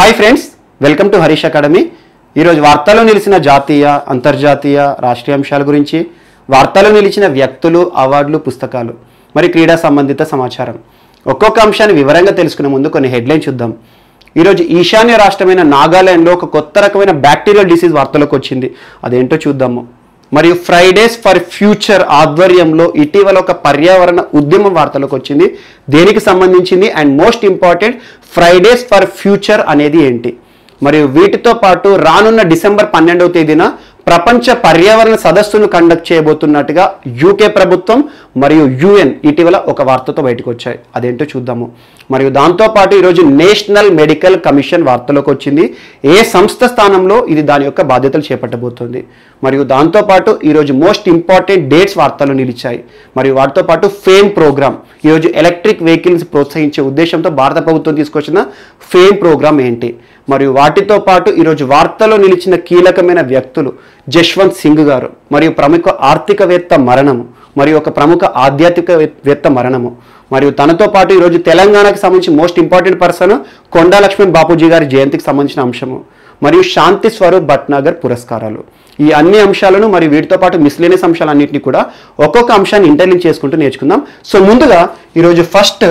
hi friends welcome to Harish academy ఈరోజు వార్తల్లో నిలిచిన జాతీయ అంతర్జాతీయ రాష్ట్రీయ అంశాల గురించి వార్తల్లో నిలిచిన వ్యక్తులు అవార్డులు పుస్తకాలు మరి క్రీడా సంబంధిత సమాచారం ఒక్కొక్క అంశాన్ని వివరంగా తెలుసుకునే ముందు కొన్ని హెడ్లైన్ చూద్దాం ఈరోజు ఈశాన్య రాష్ట్రమైన నాగాలాండ్లో ఒక కొత్త రకమైన బ్యాక్టీరియల్ డిసీజ్ వార్తలోకి వచ్చింది అదేంటో చూద్దాము మరియు ఫ్రైడేస్ ఫర్ ఫ్యూచర్ ఆధ్వర్యంలో ఇటీవల ఒక పర్యావరణ ఉద్యమం వార్తలోకి వచ్చింది దేనికి సంబంధించింది and most important Fridays for future అనేది ఏంటి మరియు వీటితో పాటు రానున్న డిసెంబర్ పన్నెండవ తేదీన ప్రపంచ పర్యావరణ సదస్సును కండక్ట్ చేయబోతున్నట్టుగా యూకే ప్రభుత్వం మరియు యుఎన్ ఇటీవల ఒక వార్తతో బయటకు వచ్చాయి అదేంటో చూద్దాము మరియు దాంతోపాటు ఈరోజు నేషనల్ మెడికల్ కమిషన్ వార్తలోకి వచ్చింది ఏ సంస్థ స్థానంలో ఇది దాని యొక్క బాధ్యతలు చేపట్టబోతుంది మరియు దాంతోపాటు ఈరోజు మోస్ట్ ఇంపార్టెంట్ డేట్స్ వార్తలు నిలిచాయి మరియు వాటితో పాటు ఫేమ్ ప్రోగ్రామ్ ఈరోజు ఎలక్ట్రిక్ వెహికల్స్ ప్రోత్సహించే ఉద్దేశంతో భారత ప్రభుత్వం తీసుకొచ్చిన ఫేమ్ ప్రోగ్రామ్ ఏంటి మరియు వాటితో పాటు ఈరోజు వార్తలో నిలిచిన కీలకమైన వ్యక్తులు జశ్వంత్ సింగ్ గారు మరియు ప్రముఖ ఆర్థికవేత్త మరణము మరియు ఒక ప్రముఖ ఆధ్యాత్మికవేత్త మరణము మరియు తనతో పాటు ఈరోజు తెలంగాణకు సంబంధించి most important person Konda Laxman Bapuji గారి జయంతికి సంబంధించిన అంశము మరియు శాంతి స్వరూప్ భట్నాగర్ పురస్కారాలు ఈ అన్ని అంశాలను మరియు వీటితో పాటు మిస్లేనియస్ అంశాలన్నింటినీ కూడా ఒక్కొక్క అంశాన్ని ఇంటర్లింక్ చేసుకుంటూ నేర్చుకుందాం సో ముందుగా ఈరోజు first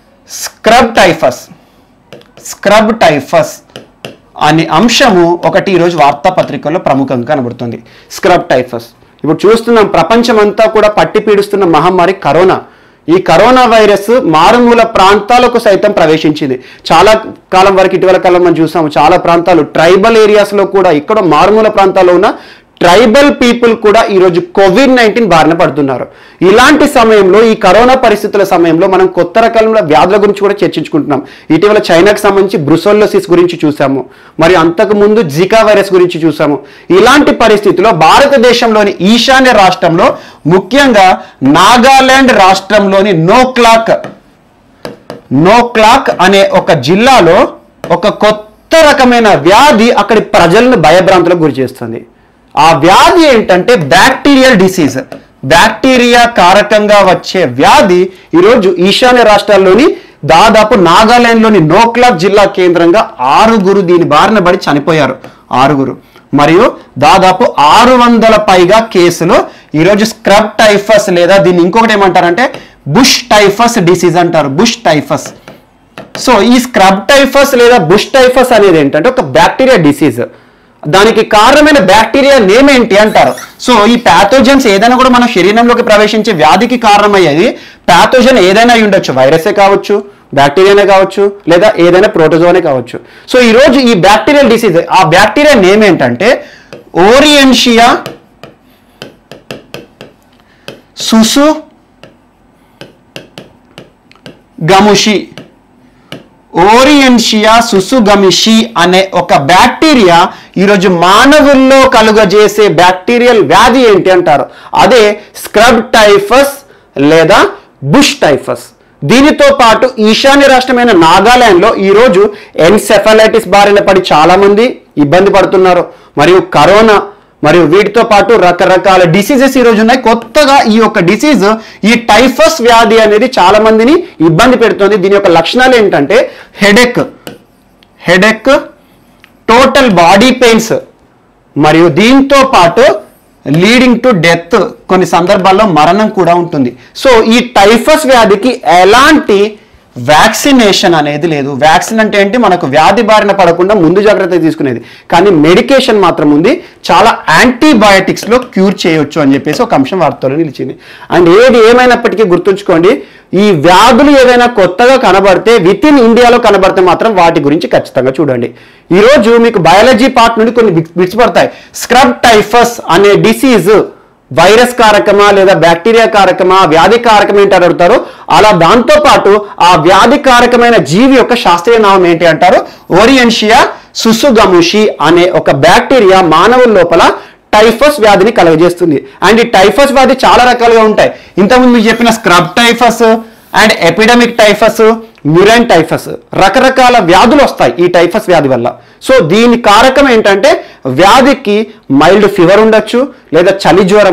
scrub typhus scrub typhus అనే అంశము ఒకటి ఈరోజు వార్తాపత్రికల్లో ప్రముఖంగా కనబడుతుంది స్క్రబ్ టైఫస్ ఇప్పుడు చూస్తున్నాం ప్రపంచమంతా కూడా పట్టి పీడిస్తున్న మహమ్మారి కరోనా ఈ కరోనా వైరస్ మారుమూల ప్రాంతాలకు సైతం ప్రవేశించింది చాలా కాలం వరకు ఇటీవల కాలం మనం చూసాము చాలా ప్రాంతాలు ట్రైబల్ ఏరియాస్లో కూడా ఇక్కడ మారుమూల ప్రాంతాల్లో ఉన్న ట్రైబల్ పీపుల్ కూడా ఈరోజు కోవిడ్ నైన్టీన్ బారిన పడుతున్నారు ఇలాంటి సమయంలో ఈ కరోనా పరిస్థితుల సమయంలో మనం కొత్త రకాల వ్యాధుల గురించి కూడా చర్చించుకుంటున్నాం ఇటీవల చైనాకు సంబంధించి బ్రుసోల్లోసిస్ గురించి చూసాము మరి అంతకు ముందు జికా వైరస్ గురించి చూసాము ఇలాంటి పరిస్థితుల్లో భారతదేశంలోని ఈశాన్య రాష్ట్రంలో ముఖ్యంగా నాగాలాండ్ రాష్ట్రంలోని నోక్లాక్ నోక్లాక్ అనే ఒక జిల్లాలో ఒక కొత్త రకమైన వ్యాధి అక్కడి ప్రజలను భయభ్రాంతులకు గురి చేస్తుంది ఆ వ్యాధి ఏంటంటే బ్యాక్టీరియల్ డిసీజ్ బ్యాక్టీరియా కారకంగా వచ్చే వ్యాధి ఈరోజు ఈశాన్య రాష్ట్రాల్లోని దాదాపు నాగాలాండ్లోని నోక్లాక్ జిల్లా కేంద్రంగా ఆరుగురు దీని బారిన పడి చనిపోయారు ఆరుగురు మరియు దాదాపు ఆరు వందల పైగా కేసులు ఈరోజు స్క్రబ్ టైఫస్ లేదా దీన్ని ఇంకొకటి ఏమంటారంటే బుష్ టైఫస్ డిసీజ్ అంటారు బుష్ టైఫస్ సో ఈ స్క్రబ్ టైఫస్ లేదా బుష్ టైఫస్ అనేది ఏంటంటే ఒక బ్యాక్టీరియా డిసీజ్ దానికి కారణమైన బ్యాక్టీరియా నేమ్ ఏంటి అంటారు సో ఈ ప్యాథోజన్స్ ఏదైనా కూడా మన శరీరంలోకి ప్రవేశించే వ్యాధికి కారణమయ్యేది ప్యాథోజన్ ఏదైనా అయి ఉండొచ్చు వైరసే కావచ్చు బ్యాక్టీరియానే కావచ్చు లేదా ఏదైనా ప్రోటోజోనే కావచ్చు సో ఈరోజు ఈ బ్యాక్టీరియల్ డిసీజ్ ఆ బ్యాక్టీరియా నేమ్ ఏంటంటే ఓరియంషియా సుసు గముషి ఓరియంషియా సుసుగమిషి అనే ఒక బ్యాక్టీరియా ఈరోజు మానవుల్లో కలుగజేసే బ్యాక్టీరియల్ వ్యాధి ఏంటి అంటారు అదే స్క్రబ్ టైఫస్ లేదా బుష్ టైఫస్ దీనితో పాటు ఈశాన్య రాష్ట్రమైన నాగాలాండ్లో ఈరోజు ఎన్సెఫలైటిస్ బారిన పడి చాలా మంది ఇబ్బంది పడుతున్నారు మరియు కరోనా మరియు వీటితో పాటు రకరకాల డిసీజెస్ ఈరోజు ఉన్నాయి కొత్తగా ఈ యొక్క డిసీజ్ ఈ టైఫస్ వ్యాధి అనేది చాలా మందిని ఇబ్బంది పెడుతుంది దీని యొక్క లక్షణాలు ఏంటంటే headache headache total body pains మరియు దీంతో పాటు లీడింగ్ టు డెత్ కొన్ని సందర్భాల్లో మరణం కూడా ఉంటుంది సో ఈ టైఫస్ వ్యాధికి ఎలాంటి వ్యాక్సినేషన్ అనేది లేదు వ్యాక్సిన్ అంటే ఏంటి మనకు వ్యాధి బారిన పడకుండా ముందు జాగ్రత్త తీసుకునేది కానీ మెడికేషన్ మాత్రం ఉంది చాలా యాంటీబయాటిక్స్లో క్యూర్ చేయొచ్చు అని చెప్పేసి ఒక అంశం వార్తలో నిలిచింది అండ్ ఏది ఏమైనప్పటికీ గుర్తుంచుకోండి ఈ వ్యాధులు ఏదైనా కొత్తగా కనబడితే విత్ ఇన్ ఇండియాలో కనబడితే మాత్రం వాటి గురించి ఖచ్చితంగా చూడండి ఈరోజు మీకు బయాలజీ పార్ట్ నుండి కొన్ని విడిచిపడతాయి స్క్రబ్ టైఫస్ అనే డిసీజ్ వైరస్ కారకమా లేదా బ్యాక్టీరియా కారకమా వ్యాధి కారకం ఏంటి అని అడుగుతారు అలా దాంతో పాటు ఆ వ్యాధి కారకమైన జీవి యొక్క శాస్త్రీయ నామం ఏంటి అంటారు ఓరియంషియా సుసుగముషి అనే ఒక బ్యాక్టీరియా మానవుల లోపల టైఫస్ వ్యాధిని కలుగజేస్తుంది అండ్ ఈ టైఫస్ వ్యాధి చాలా రకాలుగా ఉంటాయి ఇంతకుముందు మీకు చెప్పిన scrub typhus and epidemic typhus murine typhus రకరకాల వ్యాధులు వస్తాయి ఈ టైఫస్ వ్యాధి వల్ల సో దీని కారకం ఏంటంటే వ్యాధికి మైల్డ్ ఫీవర్ ఉండొచ్చు లేదా చలి జ్వరము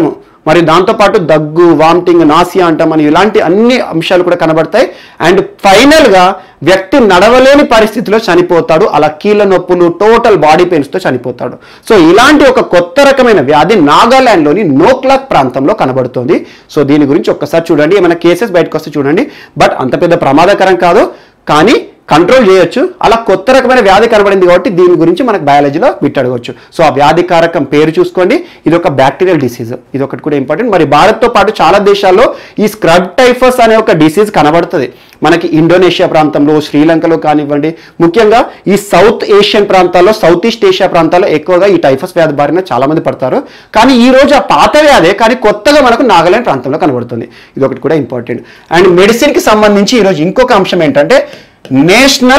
మరి దాంతోపాటు దగ్గు వామిటింగ్ నాసియా అంటాం అని ఇలాంటి అన్ని అంశాలు కూడా కనబడతాయి అండ్ ఫైనల్గా వ్యక్తి నడవలేని పరిస్థితిలో చనిపోతాడు అలా కీళ్ళ నొప్పులు టోటల్ బాడీ పెయిన్స్తో చనిపోతాడు సో ఇలాంటి ఒక కొత్త రకమైన వ్యాధి నాగాలాండ్లోని నోక్లాక్ ప్రాంతంలో కనబడుతోంది సో దీని గురించి ఒక్కసారి చూడండి ఏమైనా కేసెస్ బయటకు వస్తే చూడండి బట్ అంత పెద్ద ప్రమాదకరం కాదు కానీ కంట్రోల్ చేయొచ్చు అలా కొత్త రకమైన వ్యాధి కనబడింది కాబట్టి దీని గురించి మనకు బయాలజీలో బిట్ అడగవచ్చు సో ఆ వ్యాధి కారకం పేరు చూసుకోండి ఇది ఒక బ్యాక్టీరియల్ డిసీజ్ ఇది ఒకటి కూడా ఇంపార్టెంట్ మరి భారత్తో పాటు చాలా దేశాల్లో ఈ స్క్రబ్ టైఫస్ అనే ఒక డిసీజ్ కనబడుతుంది మనకి ఇండోనేషియా ప్రాంతంలో శ్రీలంకలో కానివ్వండి ముఖ్యంగా ఈ సౌత్ ఏషియన్ ప్రాంతాల్లో సౌత్ ఈస్ట్ ఏషియా ప్రాంతాల్లో ఎక్కువగా ఈ టైఫస్ వ్యాధి బారిన చాలా మంది పడతారు కానీ ఈ రోజు ఆ పాత వ్యాధే కానీ కొత్తగా మనకు నాగాలాండ్ ప్రాంతంలో కనబడుతుంది ఇది ఒకటి కూడా ఇంపార్టెంట్ అండ్ మెడిసిన్కి సంబంధించి ఈరోజు ఇంకొక అంశం ఏంటంటే నేషనల్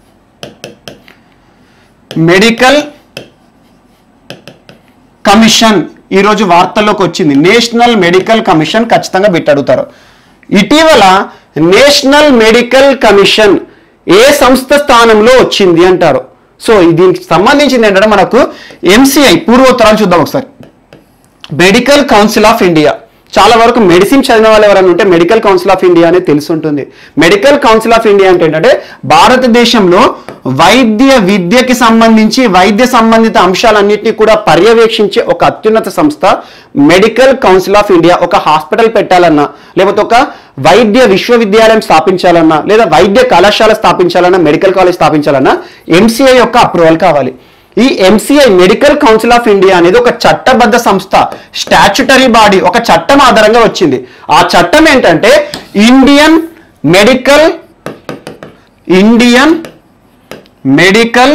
మెడికల్ కమిషన్ ఈరోజు వార్తల్లోకి వచ్చింది నేషనల్ మెడికల్ కమిషన్ ఖచ్చితంగా బిట్ అడుగుతారు ఇటీవల నేషనల్ మెడికల్ కమిషన్ ఏ సంస్థ స్థానంలో వచ్చింది అంటారు సో దీనికి సంబంధించింది ఏంటంటే మనకు ఎంసీఐ పూర్వోత్తరాలు చూద్దాం ఒకసారి మెడికల్ కౌన్సిల్ ఆఫ్ ఇండియా చాలా వరకు మెడిసిన్ చదివిన వాళ్ళు ఎవరైనా ఉంటే మెడికల్ కౌన్సిల్ ఆఫ్ ఇండియా అనేది తెలిసి ఉంటుంది మెడికల్ కౌన్సిల్ ఆఫ్ ఇండియా అంటే ఏంటంటే భారతదేశంలో వైద్య విద్యకి సంబంధించి వైద్య సంబంధిత అంశాలన్నింటినీ కూడా పర్యవేక్షించే ఒక అత్యున్నత సంస్థ మెడికల్ కౌన్సిల్ ఆఫ్ ఇండియా ఒక హాస్పిటల్ పెట్టాలన్నా లేకపోతే ఒక వైద్య విశ్వవిద్యాలయం స్థాపించాలన్నా లేదా వైద్య కళాశాల స్థాపించాలన్నా మెడికల్ కాలేజ్ స్థాపించాలన్నా ఎంసీఐ యొక్క అప్రూవల్ కావాలి ఈ MCI medical council of India అనేది ఒక చట్టబద్ధ సంస్థ స్టాచ్యుటరీ బాడీ ఒక చట్టం ఆధారంగా వచ్చింది ఆ చట్టం ఏంటంటే Indian medical Indian medical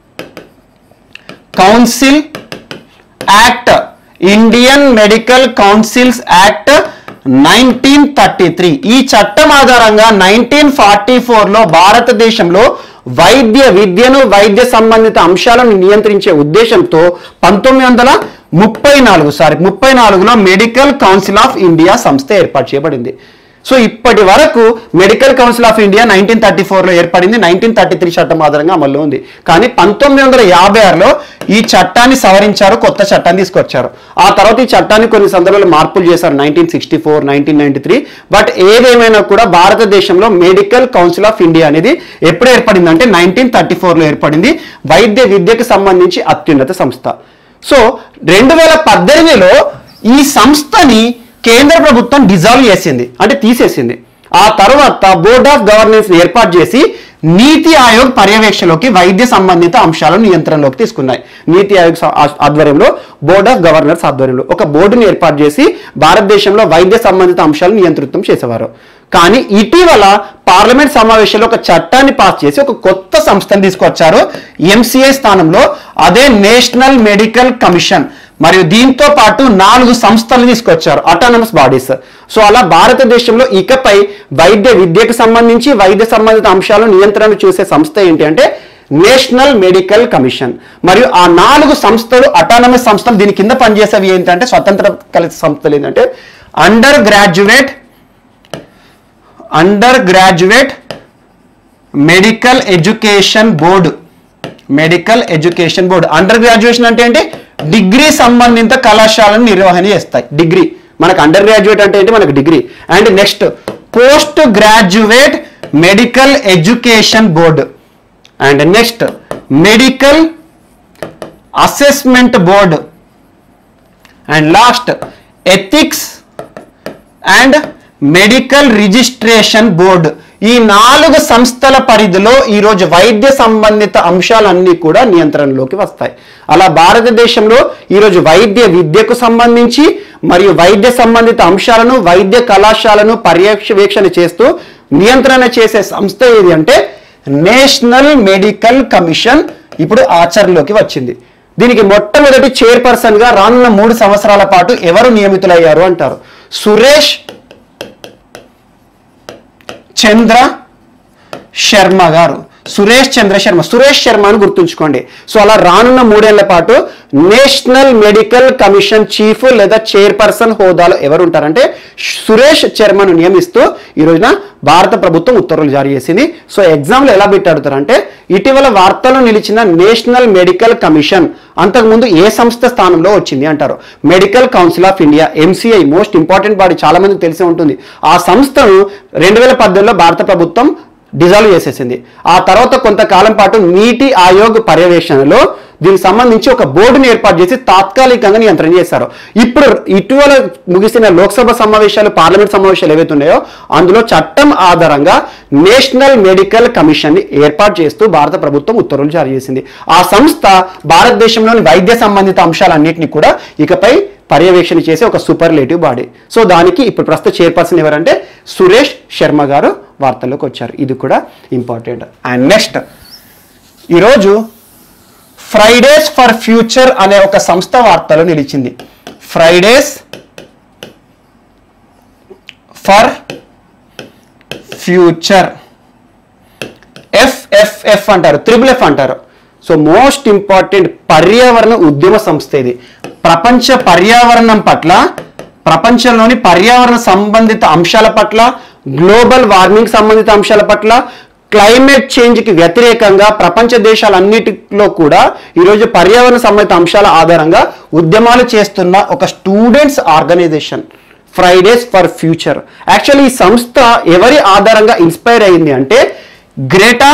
council act Indian medical councils act nineteen thirty three ఈ చట్టం ఆధారంగా నైన్టీన్ ఫార్టీ ఫోర్లో భారతదేశంలో వైద్య విద్యను వైద్య సంబంధిత అంశాలను నియంత్రించే ఉద్దేశంతో పంతొమ్మిది వందల ముప్పై నాలుగు సారీ ముప్పై నాలుగులో మెడికల్ కౌన్సిల్ ఆఫ్ ఇండియా సంస్థ ఏర్పాటు చేయబడింది సో ఇప్పటి వరకు medical council of India nineteen thirty ఫోర్లో ఏర్పడింది నైన్టీన్ థర్టీ త్రీ చట్టం ఆధారంగా అమల్లో ఉంది కానీ పంతొమ్మిది వందల యాభై ఆరులో ఈ చట్టాన్ని సవరించారు కొత్త చట్టాన్ని తీసుకొచ్చారు ఆ తర్వాత ఈ చట్టాన్ని కొన్ని సందర్భాల్లో మార్పులు చేశారు nineteen sixty four nineteen ninety three but ఏదేమైనా కూడా భారతదేశంలో మెడికల్ కౌన్సిల్ ఆఫ్ ఇండియా అనేది ఎప్పుడు ఏర్పడింది అంటే నైన్టీన్ థర్టీ ఫోర్లో ఏర్పడింది వైద్య విద్యకు సంబంధించి అత్యున్నత సంస్థ సో రెండు వేల పద్దెనిమిదిలో ఈ సంస్థని కేంద్ర ప్రభుత్వం డిజాల్వ్ చేసింది అంటే తీసేసింది ఆ తర్వాత బోర్డ్ ఆఫ్ గవర్నెన్స్ ఏర్పాటు చేసి నీతి ఆయోగ్ పర్యవేక్షణలోకి వైద్య సంబంధిత అంశాలను నియంత్రణలోకి తీసుకున్నాయి నీతి ఆయోగ్ స- ఆ- ఆధ్వర్యంలో బోర్డ్ ఆఫ్ గవర్నర్స్ ఆధ్వర్యంలో ఒక బోర్డుని ఏర్పాటు చేసి భారతదేశంలో వైద్య సంబంధిత అంశాలను నియంతృత్వం చేసేవారు కానీ ఇటీవల పార్లమెంట్ సమావేశంలో ఒక చట్టాన్ని పాస్ చేసి ఒక కొత్త సంస్థను తీసుకొచ్చారు ఎంసీఏ స్థానంలో అదే నేషనల్ మెడికల్ కమిషన్ మరియు దీంతో పాటు నాలుగు సంస్థలు తీసుకొచ్చారు అటానమస్ బాడీస్ సో అలా భారతదేశంలో ఇకపై వైద్య విద్యకు సంబంధించి వైద్య సంబంధిత అంశాలను నియంత్రణ చూసే సంస్థ ఏంటి అంటే నేషనల్ మెడికల్ కమిషన్ మరియు ఆ నాలుగు సంస్థలు అటానమస్ సంస్థలు దీని కింద పనిచేసేవి ఏంటంటే స్వతంత్ర కలిసి సంస్థలు ఏంటంటే undergraduate undergraduate medical education board medical education board under graduation అంటే ఏంటి డిగ్రీ సంబంధిత కళాశాలను నిర్వహణ చేస్తాయి డిగ్రీ మనకు అండర్ గ్రాడ్యుయేట్ అంటే ఏంటి మనకు degree and next post graduate medical education board and next medical assessment board and last ethics and medical registration board ఈ నాలుగు సంస్థల పరిధిలో ఈరోజు వైద్య సంబంధిత అంశాలన్నీ కూడా నియంత్రణలోకి వస్తాయి అలా భారతదేశంలో ఈరోజు వైద్య విద్యకు సంబంధించి మరియు వైద్య సంబంధిత అంశాలను వైద్య కళాశాలను పర్యవేక్షణ చేస్తూ నియంత్రణ చేసే సంస్థ ఏది అంటే నేషనల్ మెడికల్ కమిషన్ ఇప్పుడు ఆచరణలోకి వచ్చింది దీనికి మొట్టమొదటి చైర్పర్సన్ గా రానున్న మూడు సంవత్సరాల పాటు ఎవరు నియమితులయ్యారు అంటారు సురేష్ చంద్ర శర్మ గారు సురేష్ చంద్ర శర్మ సురేష్ శర్మ అని గుర్తుంచుకోండి సో అలా రానున్న మూడేళ్ల పాటు నేషనల్ మెడికల్ కమిషన్ చీఫ్ లేదా చైర్పర్సన్ హోదాలో ఎవరు ఉంటారంటే సురేష్ శర్మను నియమిస్తూ ఈ రోజున భారత ప్రభుత్వం ఉత్తర్వులు జారీ చేసింది సో ఎగ్జామ్లో ఎలా పెట్టి అడుగుతారంటే ఇటీవల వార్తల్లో నిలిచిన నేషనల్ మెడికల్ కమిషన్ అంతకుముందు ఏ సంస్థ స్థానంలో వచ్చింది అంటారు medical council of India MCI most important body చాలా మందికి తెలిసే ఉంటుంది ఆ సంస్థను రెండు వేల పద్దెనిమిదిలో భారత ప్రభుత్వం డిజాల్వ్ చేసేసింది ఆ తర్వాత కొంతకాలం పాటు నీటి ఆయోగ్ పర్యవేక్షణలో దీనికి సంబంధించి ఒక బోర్డుని ఏర్పాటు చేసి తాత్కాలికంగా నియంత్రణ చేశారు ఇప్పుడు ఇటీవల ముగిసిన లోక్సభ సమావేశాలు పార్లమెంట్ సమావేశాలు ఏవైతే ఉన్నాయో అందులో చట్టం ఆధారంగా నేషనల్ మెడికల్ కమిషన్ ని ఏర్పాటు చేస్తూ భారత ప్రభుత్వం ఉత్తర్వులు జారీ చేసింది ఆ సంస్థ భారతదేశంలోని వైద్య సంబంధిత అంశాలన్నింటినీ కూడా ఇకపై పర్యవేక్షణ చేసే ఒక సూపర్లేటివ్ బాడీ సో దానికి ఇప్పుడు ప్రస్తుత చైర్పర్సన్ ఎవరంటే సురేష్ శర్మ గారు వార్తల్లోకి వచ్చారు ఇది కూడా ఇంపార్టెంట్ అండ్ నెక్స్ట్ ఈరోజు ఫ్రైడేస్ ఫర్ ఫ్యూచర్ అనే ఒక సంస్థ వార్తలో నిలిచింది ఫ్రైడేస్ ఫర్ ఫ్యూచర్ ఎఫ్ఎఫ్ఎఫ్ అంటారు త్రిబుల్ ఎఫ్ అంటారు సో మోస్ట్ ఇంపార్టెంట్ పర్యావరణ ఉద్యమ సంస్థ ఇది ప్రపంచ పర్యావరణం పట్ల ప్రపంచంలోని పర్యావరణ సంబంధిత అంశాల పట్ల గ్లోబల్ వార్మింగ్ సంబంధిత అంశాల పట్ల క్లైమేట్ చేంజ్కి వ్యతిరేకంగా ప్రపంచ దేశాలన్నిటిలో కూడా ఈరోజు పర్యావరణ సంబంధిత అంశాల ఆధారంగా ఉద్యమాలు చేస్తున్న ఒక students organisation Fridays for future actually ఈ సంస్థ ఎవరి ఆధారంగా ఇన్స్పైర్ అయింది అంటే గ్రేటా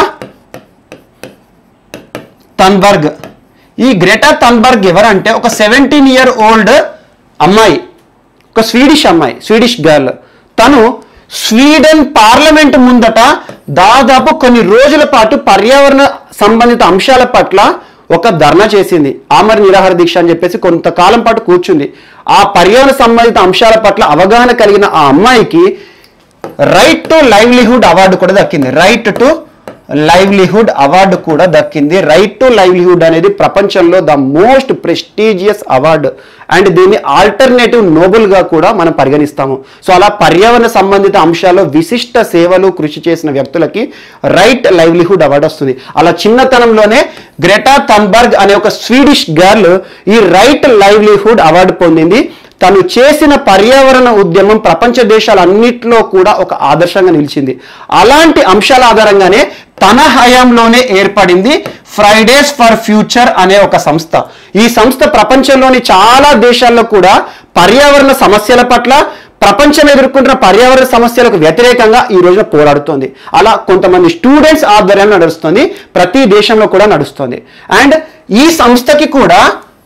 తన్బర్గ్ ఈ గ్రెటా తన్బర్గ్ ఎవరంటే ఒక సెవెంటీన్ ఇయర్ ఓల్డ్ అమ్మాయి ఒక స్వీడిష్ అమ్మాయి స్వీడిష్ గర్ల్ తను స్వీడన్ పార్లమెంట్ ముందట దాదాపు కొన్ని రోజుల పాటు పర్యావరణ సంబంధిత అంశాల పట్ల ఒక ధర్నా చేసింది ఆమర నిరాహార దీక్ష అని చెప్పేసి కొంతకాలం పాటు కూర్చుంది ఆ పర్యావరణ సంబంధిత అంశాల పట్ల అవగాహన కలిగిన ఆ అమ్మాయికి రైట్ టు లైవ్లీహుడ్ అవార్డు కూడా దక్కింది రైట్ టు లైవ్లీహుడ్ అవార్డు కూడా దక్కింది రైట్ టు లైవ్లీహుడ్ అనేది ప్రపంచంలో the most prestigious award and దీన్ని ఆల్టర్నేటివ్ నోబెల్ గా కూడా మనం పరిగణిస్తాము సో అలా పర్యావరణ సంబంధిత అంశాల్లో విశిష్ట సేవలు కృషి చేసిన వ్యక్తులకి రైట్ లైవ్లీహుడ్ అవార్డు వస్తుంది అలా చిన్నతనంలోనే గ్రెటా థన్బర్గ్ అనే ఒక స్వీడిష్ గర్ల్ ఈ రైట్ లైవ్లీహుడ్ అవార్డు పొందింది తను చేసిన పర్యావరణ ఉద్యమం ప్రపంచ దేశాలన్నింటిలో కూడా ఒక ఆదర్శంగా నిలిచింది అలాంటి అంశాల ఆధారంగానే తన హయాంలోనే ఏర్పడింది ఫ్రైడేస్ ఫర్ ఫ్యూచర్ అనే ఒక సంస్థ ఈ సంస్థ ప్రపంచంలోని చాలా దేశాల్లో కూడా పర్యావరణ సమస్యల పట్ల ప్రపంచం ఎదుర్కొంటున్న పర్యావరణ సమస్యలకు వ్యతిరేకంగా ఈ రోజున పోరాడుతోంది అలా కొంతమంది స్టూడెంట్స్ ఆధ్వర్యంలో నడుస్తుంది ప్రతి దేశంలో కూడా నడుస్తుంది అండ్ ఈ సంస్థకి కూడా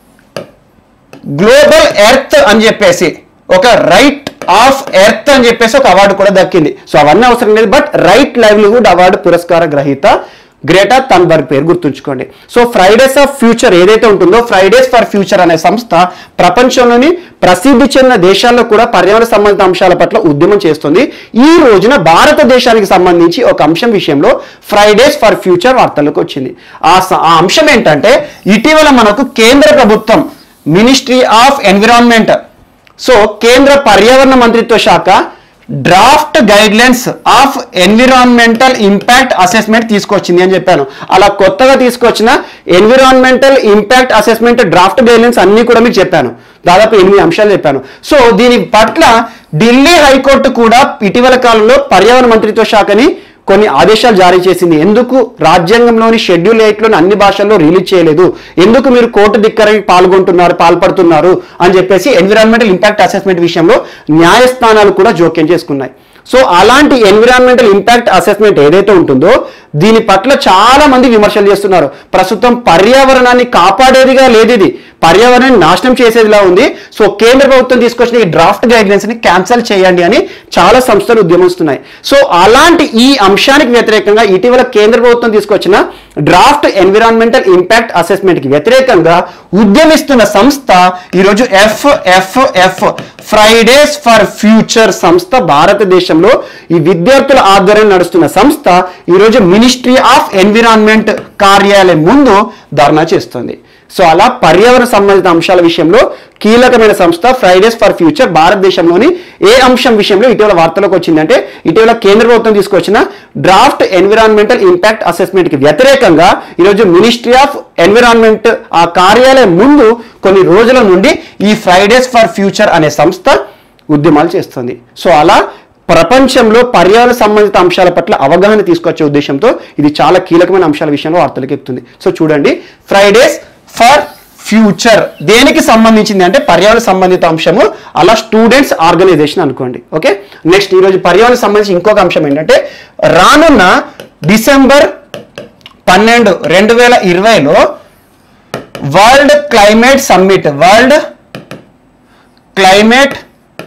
గ్లోబల్ ఎర్త్ అని చెప్పేసి ఒక రైట్ ఆఫ్ ఎర్త్ అని చెప్పేసి ఒక అవార్డు కూడా దక్కింది సో అవన్నీ అవసరం లేదు బట్ రైట్ లైవ్లీహుడ్ అవార్డు పురస్కార గ్రహీత గ్రేటా తన్బర్గ్ పేరు గుర్తుంచుకోండి సో ఫ్రైడేస్ ఆఫ్ ఫ్యూచర్ ఏదైతే ఉంటుందో ఫ్రైడేస్ ఫర్ ఫ్యూచర్ అనే సంస్థ ప్రపంచంలోని ప్రసిద్ధి చెందిన దేశాల్లో కూడా పర్యావరణ సంబంధిత అంశాల పట్ల ఉద్యమం చేస్తుంది ఈ రోజున భారతదేశానికి సంబంధించి ఒక అంశం విషయంలో ఫ్రైడేస్ ఫర్ ఫ్యూచర్ వార్తలకు వచ్చింది ఆ స- ఆ అంశం ఏంటంటే ఇటీవల మనకు కేంద్ర ప్రభుత్వం మినిస్ట్రీ ఆఫ్ ఎన్విరాన్మెంట్ సో కేంద్ర పర్యావరణ మంత్రిత్వ శాఖ draft guidelines of environmental impact assessment తీసుకొచ్చింది అని చెప్పాను అలా కొత్తగా తీసుకొచ్చిన environmental impact assessment draft guidelines అన్ని కూడా మీకు చెప్పాను దాదాపు ఎనిమిది అంశాలు చెప్పాను సో దీని పట్ల ఢిల్లీ హైకోర్టు కూడా ఇటీవల కాలంలో పర్యావరణ మంత్రిత్వ శాఖని కొన్ని ఆదేశాలు జారీ చేసింది ఎందుకు రాజ్యాంగంలోని షెడ్యూల్ ఎయిట్లోని అన్ని భాషల్లో రిలీజ్ చేయలేదు ఎందుకు మీరు కోర్టు ధిక్కరకి పాల్గొంటున్నారు పాల్పడుతున్నారు అని చెప్పేసి ఎన్విరాన్మెంటల్ ఇంపాక్ట్ అసెస్మెంట్ విషయంలో న్యాయస్థానాలు కూడా జోక్యం చేసుకున్నాయి సో అలాంటి ఎన్విరాన్మెంటల్ ఇంపాక్ట్ అసెస్మెంట్ ఏదైతే ఉంటుందో దీని పట్ల చాలా మంది విమర్శలు చేస్తున్నారు ప్రస్తుతం పర్యావరణాన్ని కాపాడేదిగా లేదు ఇది పర్యావరణాన్ని నాశనం చేసేదిలా ఉంది సో కేంద్ర ప్రభుత్వం తీసుకొచ్చిన ఈ డ్రాఫ్ట్ గైడ్ లైన్స్ ని క్యాన్సిల్ చేయండి అని చాలా సంస్థలు ఉద్యమిస్తున్నాయి సో అలాంటి ఈ అంశానికి వ్యతిరేకంగా ఇటీవల కేంద్ర ప్రభుత్వం తీసుకొచ్చిన డ్రాఫ్ట్ ఎన్విరాన్మెంటల్ ఇంపాక్ట్ అసెస్మెంట్ కి వ్యతిరేకంగా ఉద్యమిస్తున్న సంస్థ ఈరోజు F F F Fridays for future సంస్థ భారతదేశంలో ఈ విద్యార్థుల ఆధ్వర్యం నడుస్తున్న సంస్థ ఈరోజు మినిస్ట్రీ ఆఫ్ ఎన్విరాన్మెంట్ కార్యాలయం ముందు ధర్నా చేస్తుంది సో అలా పర్యావరణ సంబంధిత అంశాల విషయంలో కీలకమైన సంస్థ ఫ్రైడేస్ ఫర్ ఫ్యూచర్ భారతదేశంలోని ఏ అంశం విషయంలో ఇటీవల వార్తలకు వచ్చిందంటే ఇటీవల కేంద్ర ప్రభుత్వం తీసుకొచ్చిన డ్రాఫ్ట్ ఎన్విరాన్మెంటల్ ఇంపాక్ట్ అసెస్మెంట్ కి వ్యతిరేకంగా ఈరోజు మినిస్ట్రీ ఆఫ్ ఎన్విరాన్మెంట్ ఆ కార్యాలయం ముందు కొన్ని రోజుల నుండి ఈ ఫ్రైడేస్ ఫర్ ఫ్యూచర్ అనే సంస్థ ఉద్యమాలు చేస్తుంది సో అలా ప్రపంచంలో పర్యావరణ సంబంధిత అంశాల పట్ల అవగాహన తీసుకొచ్చే ఉద్దేశంతో ఇది చాలా కీలకమైన అంశాల విషయంలో వార్తలకు ఎక్కుతుంది సో చూడండి ఫ్రైడేస్ ఫర్ ఫ్యూచర్ దేనికి సంబంధించింది అంటే పర్యావరణ సంబంధిత అంశము అలా స్టూడెంట్స్ ఆర్గనైజేషన్ అనుకోండి ఓకే నెక్స్ట్ ఈరోజు పర్యావరణ సంబంధించి ఇంకొక అంశం ఏంటంటే రానున్న డిసెంబర్ పన్నెండు రెండు వేల ఇరవైలో world climate summit world climate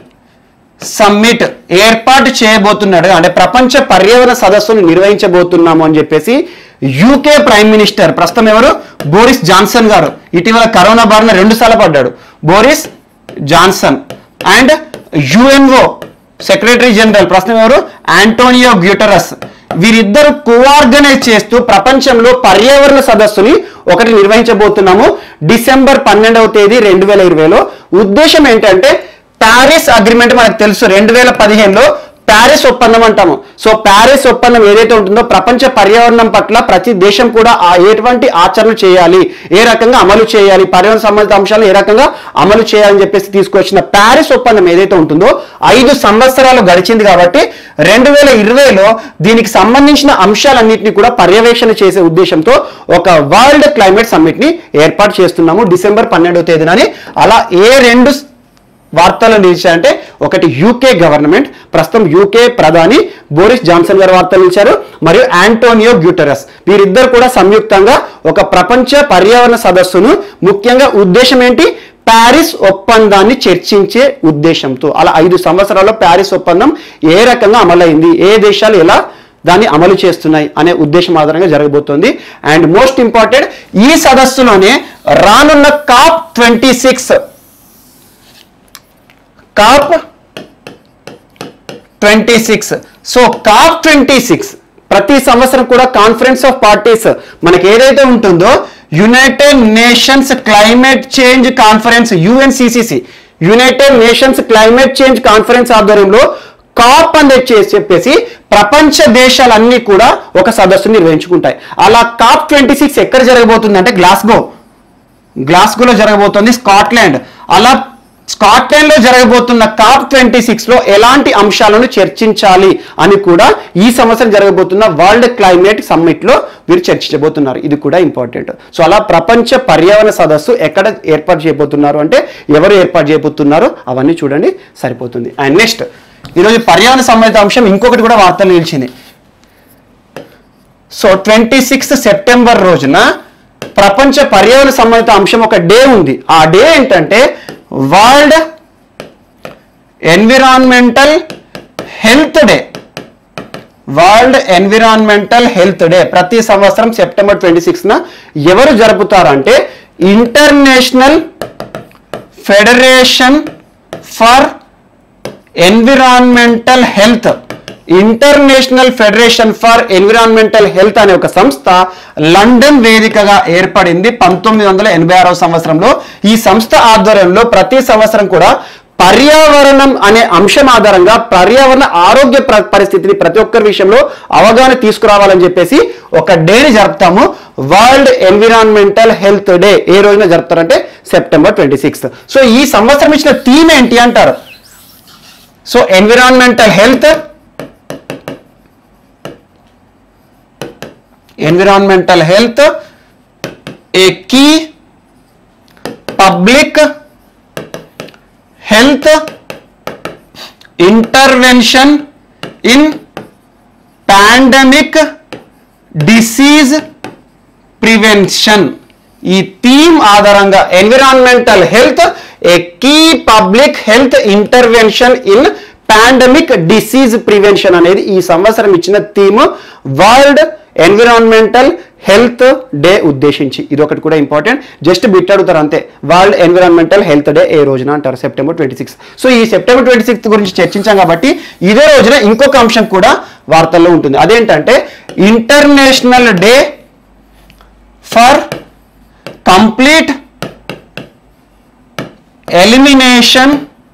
summit ఏర్పాటు చేయబోతున్నాడు అంటే ప్రపంచ పర్యావరణ సదస్సును నిర్వహించబోతున్నాము అని చెప్పేసి యూకే ప్రైమ్ మినిస్టర్ ప్రస్తుతం ఎవరు బోరిస్ జాన్సన్ గారు ఇటీవల కరోనా బారిన రెండు సార్లు పడ్డాడు Boris Johnson and UNO secretary general ప్రస్తుతం ఎవరు ఆంటోనియో గ్యూటరస్ వీరిద్దరు కోఆర్గనైజ్ చేస్తూ ప్రపంచంలో పర్యావరణ సదస్సుని ఒకటి నిర్వహించబోతున్నాము డిసెంబర్ పన్నెండవ తేదీ రెండు వేల ఇరవైలో ఉద్దేశం ఏంటంటే ప్యారిస్ అగ్రిమెంట్ మనకు తెలుసు రెండు వేల పదిహేనులో ప్యారిస్ ఒప్పందం అంటాము సో ప్యారిస్ ఒప్పందం ఏదైతే ఉంటుందో ప్రపంచ పర్యావరణం పట్ల ప్రతి దేశం కూడా ఆ ఎటువంటి ఆచరణ చేయాలి ఏ రకంగా అమలు చేయాలి పర్యావరణ సంబంధిత అంశాలను ఏ రకంగా అమలు చేయాలని చెప్పేసి తీసుకొచ్చిన ప్యారిస్ ఒప్పందం ఏదైతే ఉంటుందో ఐదు సంవత్సరాలు గడిచింది కాబట్టి రెండు వేల ఇరవైలో దీనికి సంబంధించిన అంశాలన్నింటినీ కూడా పర్యవేక్షణ చేసే ఉద్దేశంతో ఒక వరల్డ్ క్లైమేట్ సమ్మిట్ ని ఏర్పాటు చేస్తున్నాము డిసెంబర్ పన్నెండవ తేదీనని అలా ఏ రెండు వార్తలు నిలిచాయంటే ఒకటి యూకే గవర్నమెంట్ ప్రస్తుతం యూకే ప్రధాని బోరిస్ జాన్సన్ గారు వార్తలు ఇచ్చారు మరియు ఆంటోనియో గ్యూటరస్ వీరిద్దరు కూడా సంయుక్తంగా ఒక ప్రపంచ పర్యావరణ సదస్సును ముఖ్యంగా ఉద్దేశం ఏంటి ప్యారిస్ ఒప్పందాన్ని చర్చించే ఉద్దేశంతో అలా ఐదు సంవత్సరాల్లో ప్యారిస్ ఒప్పందం ఏ రకంగా అమలైంది ఏ దేశాలు ఎలా దాన్ని అమలు చేస్తున్నాయి అనే ఉద్దేశం ఆధారంగా జరగబోతోంది అండ్ మోస్ట్ ఇంపార్టెంట్ ఈ సదస్సులోనే రానున్న COP twenty six COP twenty six so COP twenty six ప్రతి సంవత్సరం కూడా కాన్ఫరెన్స్ ఆఫ్ పార్టీస్ మనకి ఏదైతే ఉంటుందో United Nations climate change conference UNCCC United Nations climate change conference ఆధ్వర్యంలో కాప్ అని చేసి చెప్పేసి ప్రపంచ దేశాలన్నీ కూడా ఒక సదస్సు నిర్వహించుకుంటాయి అలా కాప్ ట్వంటీ సిక్స్ ఎక్కడ జరగబోతుంది అంటే గ్లాస్గో గ్లాస్గోలో జరగబోతుంది స్కాట్లాండ్ అలా స్కాట్లాండ్ లో జరగబోతున్న కాప్ ట్వంటీ సిక్స్ లో ఎలాంటి అంశాలను చర్చించాలి అని కూడా ఈ సంవత్సరం జరగబోతున్న వరల్డ్ క్లైమేట్ సమ్మిట్ లో వీరు చర్చించబోతున్నారు ఇది కూడా ఇంపార్టెంట్ సో అలా ప్రపంచ పర్యావరణ సదస్సు ఎక్కడ ఏర్పాటు చేయబోతున్నారు అంటే ఎవరు ఏర్పాటు చేయబోతున్నారు అవన్నీ చూడండి సరిపోతుంది అండ్ నెక్స్ట్ ఈరోజు పర్యావరణ సంబంధిత అంశం ఇంకొకటి కూడా వార్తలు నిలిచింది సో ట్వంటీ సిక్స్త్ సెప్టెంబర్ రోజున ప్రపంచ పర్యావరణ సంబంధిత అంశం ఒక డే ఉంది ఆ డే ఏంటంటే world environmental health day world environmental health day ప్రతి సంవత్సరం సెప్టెంబర్ ట్వంటీ సిక్స్న ఎవరు జరుపుతారంటే international federation for environmental health international federation for environmental health అనే ఒక సంస్థ లండన్ వేదికగా ఏర్పడింది పంతొమ్మిది వందల ఎనభై ఆరవ సంవత్సరంలో ఈ సంస్థ ఆధ్వర్యంలో ప్రతి సంవత్సరం కూడా పర్యావరణం అనే అంశం ఆధారంగా పర్యావరణ ఆరోగ్య ప్ర- పరిస్థితిని ప్రతి ఒక్కరి విషయంలో అవగాహన తీసుకురావాలని చెప్పేసి ఒక డేని జరుపుతాము వరల్డ్ ఎన్విరాన్మెంటల్ హెల్త్ డే ఏ రోజున జరుపుతారంటే సెప్టెంబర్ ట్వంటీ సిక్స్త్ సో ఈ సంవత్సరం ఇచ్చిన థీమ్ ఏంటి అంటారు so environmental health environmental health a key public health intervention in pandemic disease prevention ఈ థీమ్ ఆధారంగా environmental health a key public health intervention in pandemic disease prevention అనేది ఈ సంవత్సరం ఇచ్చిన theme world environmental health day ఉద్దేశించి ఇది ఒకటి కూడా ఇంపార్టెంట్ జస్ట్ బిట్ అడుగుతారు అంతే వరల్డ్ ఎన్విరాన్మెంటల్ హెల్త్ డే ఏ రోజున అంటారు సెప్టెంబర్ ట్వంటీ సిక్స్ సో ఈ సెప్టెంబర్ ట్వంటీ సిక్స్త్ గురించి చర్చించాం కాబట్టి ఇదే రోజున ఇంకొక అంశం కూడా వార్తల్లో ఉంటుంది అదేంటంటే international day for complete elimination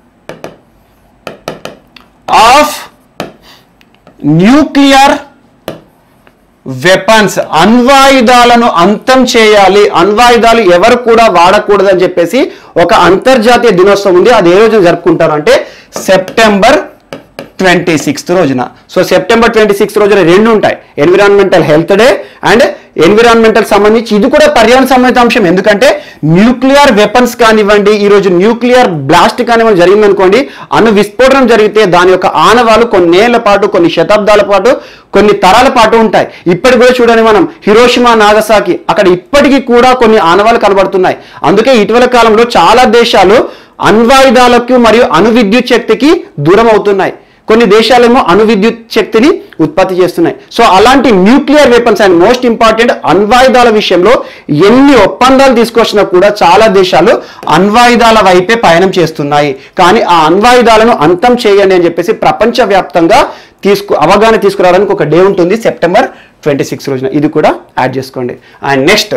of nuclear weapons అణ్వాయుధాలను అంతం చేయాలి అణ్వాయుధాలు ఎవరు కూడా వాడకూడదని చెప్పేసి ఒక అంతర్జాతీయ దినోత్సవం ఉంది అది ఏ రోజున జరుపుకుంటారు అంటే సెప్టెంబర్ ట్వంటీ సిక్స్త్ రోజున సో సెప్టెంబర్ ట్వంటీ సిక్స్త్ రోజున రెండు ఉంటాయి environmental health day and environmental సంబంధించి ఇది కూడా పర్యావరణ సంబంధిత అంశం ఎందుకంటే న్యూక్లియర్ వెపన్స్ కానివ్వండి ఈ రోజు న్యూక్లియర్ బ్లాస్ట్ కానివ్వండి జరిగిందనుకోండి అణు విస్ఫోటనం జరిగితే దాని యొక్క ఆనవాలు కొన్నేళ్ల పాటు కొన్ని శతాబ్దాల పాటు కొన్ని తరాల పాటు ఉంటాయి ఇప్పటికి కూడా చూడండి మనం హిరోషిమా నాగసాకి అక్కడ ఇప్పటికీ కూడా కొన్ని ఆనవాలు కనబడుతున్నాయి అందుకే ఇటీవల కాలంలో చాలా దేశాలు అణ్వాయుధాలకు మరియు అణు విద్యుత్ శక్తికి దూరం అవుతున్నాయి కొన్ని దేశాలేమో అణు విద్యుత్ శక్తిని ఉత్పత్తి చేస్తున్నాయి సో అలాంటి nuclear weapons and most important అణ్వాయుధాల విషయంలో ఎన్ని ఒప్పందాలు తీసుకొచ్చినా కూడా చాలా దేశాలు అణ్వాయుధాల వైపే పయనం చేస్తున్నాయి కానీ ఆ అణ్వాయుధాలను అంతం చేయండి అని చెప్పేసి ప్రపంచవ్యాప్తంగా తీసుకు అవగాహన తీసుకురావడానికి ఒక డే ఉంటుంది సెప్టెంబర్ ట్వంటీ సిక్స్ రోజున ఇది కూడా యాడ్ చేసుకోండి అండ్ నెక్స్ట్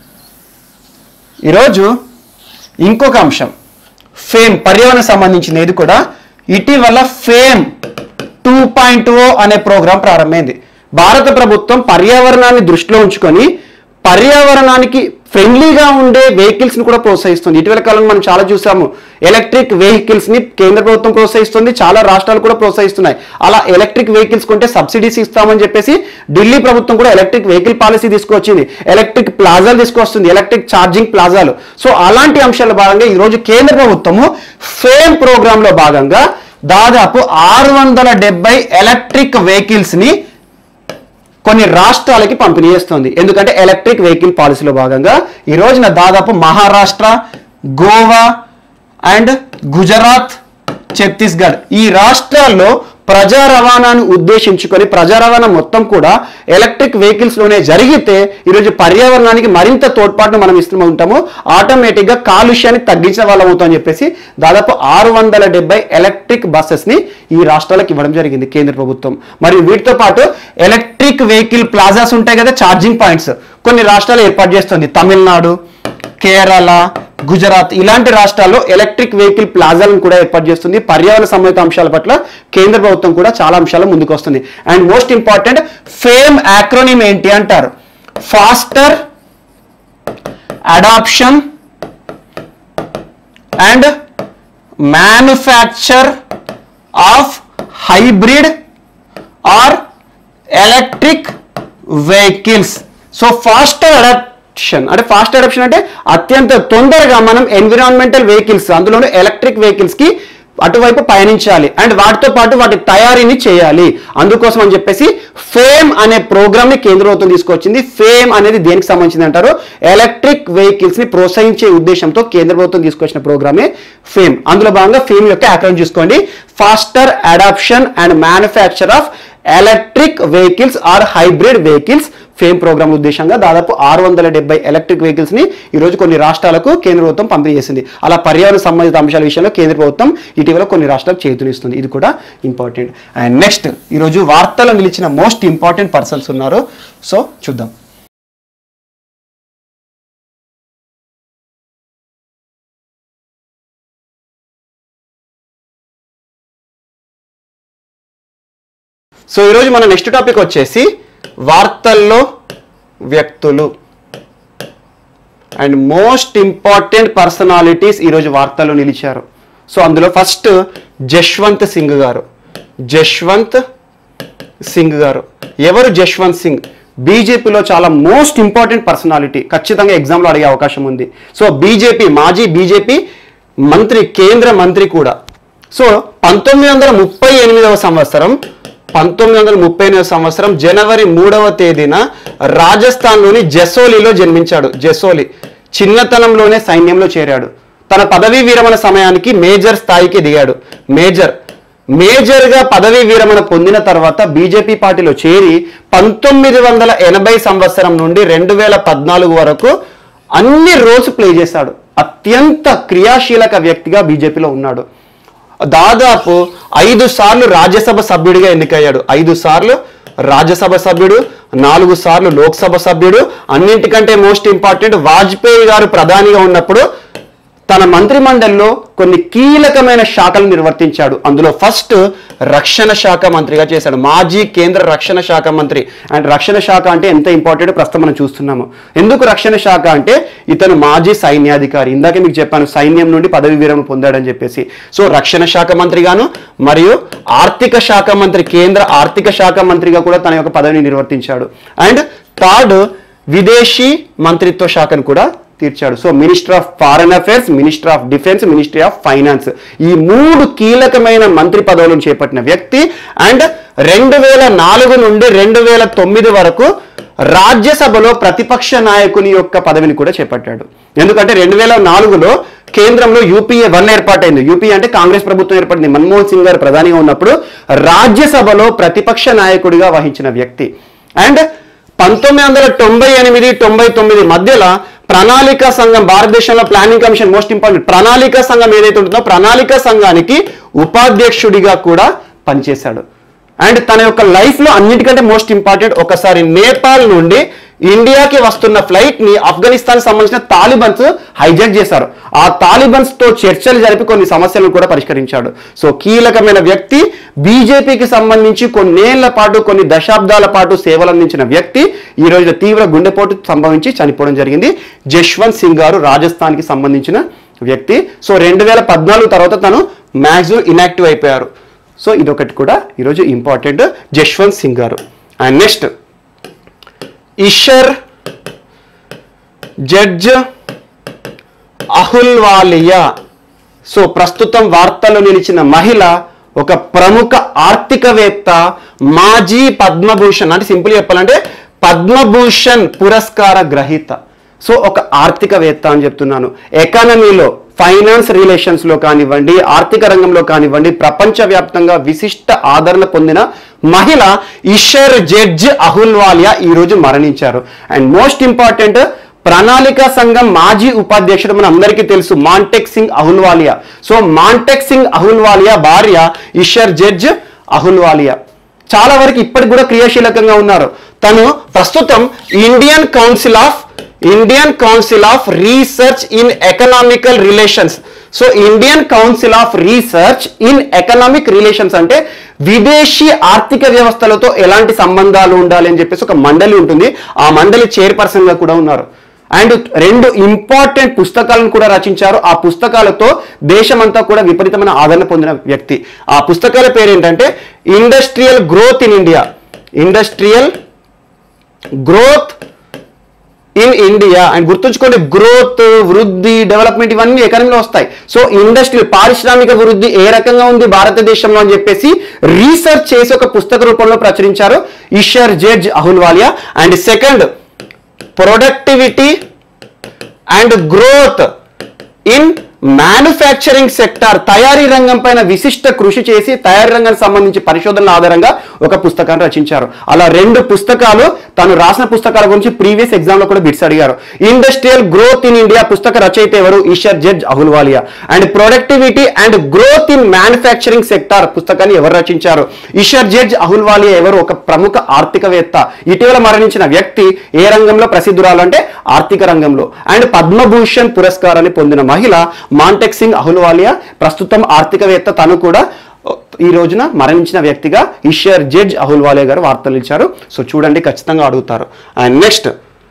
ఈరోజు ఇంకొక అంశం ఫేమ్ పర్యావరణ సంబంధించిన ఇది కూడా ఇటీవల ఫేమ్ టూ పాయింట్ ఓ అనే ప్రోగ్రాం ప్రారంభమైంది భారత ప్రభుత్వం పర్యావరణాన్ని దృష్టిలో ఉంచుకొని పర్యావరణానికి ఫ్రెండ్లీగా ఉండే వెహికల్స్ ని కూడా ప్రోత్సహిస్తుంది ఇటీవల కాలంలో మనం చాలా చూసాము ఎలక్ట్రిక్ వెహికల్స్ ని కేంద్ర ప్రభుత్వం ప్రోత్సహిస్తుంది చాలా రాష్ట్రాలు కూడా ప్రోత్సహిస్తున్నాయి అలా ఎలక్ట్రిక్ వెహికల్స్ కొంటే సబ్సిడీస్ ఇస్తామని చెప్పేసి ఢిల్లీ ప్రభుత్వం కూడా ఎలక్ట్రిక్ వెహికల్ పాలసీ తీసుకొచ్చింది ఎలక్ట్రిక్ ప్లాజాలు తీసుకొస్తుంది ఎలక్ట్రిక్ ఛార్జింగ్ ప్లాజాలు సో అలాంటి అంశాల భాగంగా ఈ రోజు కేంద్ర ప్రభుత్వము ఫేమ్ ప్రోగ్రామ్ లో భాగంగా దాదాపు ఆరు వందల డెబ్బై ఎలక్ట్రిక్ వెహికల్స్ ని కొన్ని రాష్ట్రాలకి పంపిణీ చేస్తుంది ఎందుకంటే ఎలక్ట్రిక్ వెహికల్ పాలసీలో భాగంగా ఈ రోజున దాదాపు మహారాష్ట్ర గోవా అండ్ గుజరాత్ ఛత్తీస్గఢ్ ఈ రాష్ట్రాల్లో ప్రజా రవాణాను ఉద్దేశించుకొని ప్రజా రవాణా మొత్తం కూడా ఎలక్ట్రిక్ వెహికల్స్ లోనే జరిగితే ఈరోజు పర్యావరణానికి మరింత తోడ్పాటును మనం ఇస్తూ ఉంటాము ఆటోమేటిక్ గా కాలుష్యాన్ని తగ్గించిన వాళ్ళం అవుతామని చెప్పేసి దాదాపు ఆరు వందల డెబ్బై ఎలక్ట్రిక్ బస్సెస్ ని ఈ రాష్ట్రాలకు ఇవ్వడం జరిగింది కేంద్ర ప్రభుత్వం మరియు వీటితో పాటు ఎలక్ట్రిక్ వెహికల్ ప్లాజాస్ ఉంటాయి కదా ఛార్జింగ్ పాయింట్స్ కొన్ని రాష్ట్రాలు ఏర్పాటు చేస్తుంది తమిళనాడు కేరళ గుజరాత్ ఇలాంటి రాష్ట్రాల్లో ఎలక్ట్రిక్ వెహికల్ ప్లాజాలను కూడా ఏర్పాటు చేస్తుంది పర్యావరణ సంబంధిత అంశాల పట్ల కేంద్ర ప్రభుత్వం కూడా చాలా అంశాలు ముందుకు వస్తుంది and most important FAME acronym ఏంటి అంటారు faster adoption and manufacture of hybrid or electric vehicles so faster adoption అంటే ఫాస్ట్ అడాప్షన్ అంటే అత్యంత తొందరగా మనం ఎన్విరాన్మెంటల్ వెహికల్స్ అందులోనే ఎలక్ట్రిక్ వెహికల్స్ కి అటువైపు పయనించాలి అండ్ వాటితో పాటు వాటి తయారీని చేయాలి అందుకోసం అని చెప్పేసి ఫేమ్ అనే ప్రోగ్రామ్ ని కేంద్ర ప్రభుత్వం తీసుకొచ్చింది ఫేమ్ అనేది దేనికి సంబంధించింది అంటారు ఎలక్ట్రిక్ వెహికల్స్ ని ప్రోత్సహించే ఉద్దేశంతో కేంద్ర ప్రభుత్వం తీసుకొచ్చిన ప్రోగ్రామే ఫేమ్ అందులో భాగంగా ఫేమ్ యొక్క ఆక్రమణ చూసుకోండి faster adoption and manufacture of electric vehicles or hybrid vehicles FAME programme ఉద్దేశంగా దాదాపు ఆరు వందల డెబ్బై ఎలక్ట్రిక్ వెహికల్స్ ని ఈ రోజు కొన్ని రాష్ట్రాలకు కేంద్ర ప్రభుత్వం పంపిణీ చేసింది అలా పర్యావరణ సంబంధిత అంశాల విషయంలో కేంద్ర ప్రభుత్వం ఇటీవల కొన్ని రాష్ట్రాలకు చేతునిస్తుంది ఇది కూడా ఇంపార్టెంట్ అండ్ నెక్స్ట్ ఈరోజు వార్తలో నిలిచిన మోస్ట్ ఇంపార్టెంట్ పర్సన్స్ ఉన్నారు సో చూద్దాం సో ఈరోజు మన నెక్స్ట్ టాపిక్ వచ్చేసి వార్తల్లో వ్యక్తులు అండ్ మోస్ట్ ఇంపార్టెంట్ పర్సనాలిటీస్ ఈరోజు వార్తల్లో నిలిచారు సో అందులో ఫస్ట్ జశ్వంత్ సింగ్ గారు జశ్వంత్ సింగ్ గారు ఎవరు జశ్వంత్ సింగ్ బీజేపీలో చాలా మోస్ట్ ఇంపార్టెంట్ పర్సనాలిటీ ఖచ్చితంగా ఎగ్జామ్లో అడిగే అవకాశం ఉంది సో బీజేపీ మాజీ బీజేపీ మంత్రి కేంద్ర మంత్రి కూడా సో పంతొమ్మిది వందల ముప్పై ఎనిమిదవ సంవత్సరం పంతొమ్మిది వందల ముప్పై ఎనిమిదవ సంవత్సరం జనవరి మూడవ తేదీన రాజస్థాన్లోని జెసోలిలో జన్మించాడు జెసోలి చిన్నతనంలోనే సైన్యంలో చేరాడు తన పదవీ విరమణ సమయానికి మేజర్ స్థాయికి దిగాడు మేజర్ మేజర్గా పదవీ విరమణ పొందిన తర్వాత బీజేపీ పార్టీలో చేరి పంతొమ్మిది వందల ఎనభై సంవత్సరం నుండి రెండు వేల పద్నాలుగు వరకు అన్ని రోల్స్ ప్లే చేశాడు అత్యంత క్రియాశీలక వ్యక్తిగా బీజేపీలో ఉన్నాడు దాదాపు ఐదు సార్లు రాజ్యసభ సభ్యుడిగా ఎన్నికయ్యాడు ఐదు సార్లు రాజ్యసభ సభ్యుడు నాలుగు సార్లు లోక్సభ సభ్యుడు అన్నింటికంటే మోస్ట్ ఇంపార్టెంట్ వాజ్పేయి గారు ప్రధానిగా ఉన్నప్పుడు తన మంత్రిమండలిలో కొన్ని కీలకమైన శాఖలు నిర్వర్తించాడు అందులో ఫస్ట్ రక్షణ శాఖ మంత్రిగా చేశాడు మాజీ కేంద్ర రక్షణ శాఖ మంత్రి అండ్ రక్షణ శాఖ అంటే ఎంత ఇంపార్టెంట్ ప్రస్తుతం మనం చూస్తున్నాము ఎందుకు రక్షణ శాఖ అంటే ఇతను మాజీ సైన్యాధికారి ఇందాకే మీకు చెప్పాను సైన్యం నుండి పదవి విరమణ పొందాడని చెప్పేసి సో రక్షణ శాఖ మంత్రిగాను మరియు ఆర్థిక శాఖ మంత్రి కేంద్ర ఆర్థిక శాఖ మంత్రిగా కూడా తన యొక్క పదవిని నిర్వర్తించాడు అండ్ థర్డ్ విదేశీ మంత్రిత్వ శాఖను కూడా తీర్చాడు so minister of foreign affairs minister of defence ministry of finance ఈ మూడు కీలకమైన మంత్రి పదవులను చేపట్టిన వ్యక్తి అండ్ రెండు వేల నాలుగు నుండి రెండు వేల తొమ్మిది వరకు రాజ్యసభలో ప్రతిపక్ష నాయకుని యొక్క పదవిని కూడా చేపట్టాడు ఎందుకంటే రెండు వేల నాలుగులో కేంద్రంలో యూపీఏ వన్ ఏర్పాటైంది యూపీఏ అంటే కాంగ్రెస్ ప్రభుత్వం ఏర్పడింది మన్మోహన్ సింగ్ గారు ప్రధానిగా ఉన్నప్పుడు రాజ్యసభలో ప్రతిపక్ష నాయకుడిగా వహించిన వ్యక్తి అండ్ పంతొమ్మిది వందల తొంభై ఎనిమిది తొంభై తొమ్మిది మధ్యలో ప్రణాళికా సంఘం భారతదేశంలో ప్లానింగ్ కమిషన్ మోస్ట్ ఇంపార్టెంట్ ప్రణాళికా సంఘం ఏదైతే ఉంటుందో ప్రణాళికా సంఘానికి ఉపాధ్యక్షుడిగా కూడా పనిచేశాడు అండ్ తన యొక్క లైఫ్ లో అన్నిటికంటే మోస్ట్ ఇంపార్టెంట్ ఒకసారి నేపాల్ నుండి ఇండియాకి వస్తున్న ఫ్లైట్ ని ఆఫ్ఘనిస్తాన్ సంబంధించిన తాలిబన్స్ హైజాక్ చేశారు ఆ తాలిబన్స్ తో చర్చలు జరిపి కొన్ని సమస్యలను కూడా పరిష్కరించాడు సో కీలకమైన వ్యక్తి బీజేపీకి సంబంధించి కొన్నేళ్ల పాటు కొన్ని దశాబ్దాల పాటు సేవలు అందించిన వ్యక్తి ఈ రోజు తీవ్ర గుండెపోటు సంభవించి చనిపోవడం జరిగింది జశ్వంత్ సింగ్ గారు రాజస్థాన్కి సంబంధించిన వ్యక్తి సో రెండు వేల పద్నాలుగు తర్వాత తను మ్యాక్సిమం ఇనాక్టివ్ అయిపోయారు సో ఇదొకటి కూడా ఈరోజు important Jaswant Singh garu and next Isher Judge Ahluwalia so ప్రస్తుతం వార్తల్లో నిలిచిన మహిళ ఒక ప్రముఖ ఆర్థికవేత్త మాజీ పద్మభూషణ్ అంటే సింపుల్ చెప్పాలంటే పద్మభూషణ్ పురస్కార గ్రహీత సో ఒక ఆర్థికవేత్త అని చెప్తున్నాను ఎకానమీలో ఫైనాన్స్ రిలేషన్స్ లో కానివ్వండి ఆర్థిక రంగంలో కానివ్వండి ప్రపంచవ్యాప్తంగా విశిష్ట ఆదరణ పొందిన మహిళ ఇషర్ జడ్జ్ అహుల్వాలియా ఈ రోజు మరణించారు అండ్ మోస్ట్ ఇంపార్టెంట్ ప్రణాళిక సంఘం మాజీ ఉపాధ్యక్షుడు మన అందరికీ తెలుసు మాంటెక్ సింగ్ అహుల్వాలియా సో మాంటెక్ సింగ్ అహుల్వాలియా భార్య ఇషర్ జడ్జ్ అహుల్వాలియా చాలా వరకు ఇప్పటికి కూడా క్రియాశీలకంగా ఉన్నారు తను ప్రస్తుతం Indian council of Indian council of research in economical relations so Indian council of research in economic relations అంటే విదేశీ ఆర్థిక వ్యవస్థలతో ఎలాంటి సంబంధాలు ఉండాలి అని చెప్పేసి ఒక మండలి ఉంటుంది ఆ మండలి చైర్పర్సన్ గా కూడా ఉన్నారు అండ్ రెండు ఇంపార్టెంట్ పుస్తకాలను కూడా రచించారు ఆ పుస్తకాలతో దేశమంతా కూడా విపరీతమైన ఆదరణ పొందిన వ్యక్తి ఆ పుస్తకాల పేరు ఏంటంటే industrial growth in India industrial growth in India and గుర్తుంచుకోండి గ్రోత్ వృద్ధి డెవలప్మెంట్ ఇవన్నీ ఎకానమీలో వస్తాయి సో ఇండస్ట్రీ పారిశ్రామిక వృద్ధి ఏ రకంగా ఉంది భారతదేశంలో అని చెప్పేసి రీసెర్చ్ చేసి ఒక పుస్తక రూపంలో ప్రచురించారు Isher Judge Ahluwalia and second productivity and growth in manufacturing sector తయారీ రంగం పైన విశిష్ట కృషి చేసి తయారీ రంగానికి సంబంధించి పరిశోధనల ఆధారంగా ఒక పుస్తకాన్ని రచించారు అలా రెండు పుస్తకాలు తను రాసిన పుస్తకాల గురించి ప్రీవియస్ ఎగ్జామ్ లో కూడా బిట్స్ అడిగారు ఇండస్ట్రియల్ గ్రోత్ ఇన్ ఇండియా పుస్తక రచయిత ఎవరు Isher Judge Ahluwalia and productivity and growth in manufacturing sector పుస్తకాన్ని ఎవరు రచించారు ఈషర్ జడ్జ్ అహుల్వాలియా ఎవరు ఒక ప్రముఖ ఆర్థికవేత్త ఇటీవల మరణించిన వ్యక్తి ఏ రంగంలో ప్రసిద్ధురాలు అంటే ఆర్థిక రంగంలో అండ్ పద్మభూషణ్ పురస్కారాన్ని పొందిన మహిళ మాంటెక్ సింగ్ అహుల్వాలియా ప్రస్తుతం ఆర్థికవేత్త తను కూడా ఈ రోజున మరణించిన వ్యక్తిగా ఈషర్ జడ్జ్ అహుల్వాలియా గారు వార్తలు ఇచ్చారు సో చూడండి ఖచ్చితంగా అడుగుతారు and next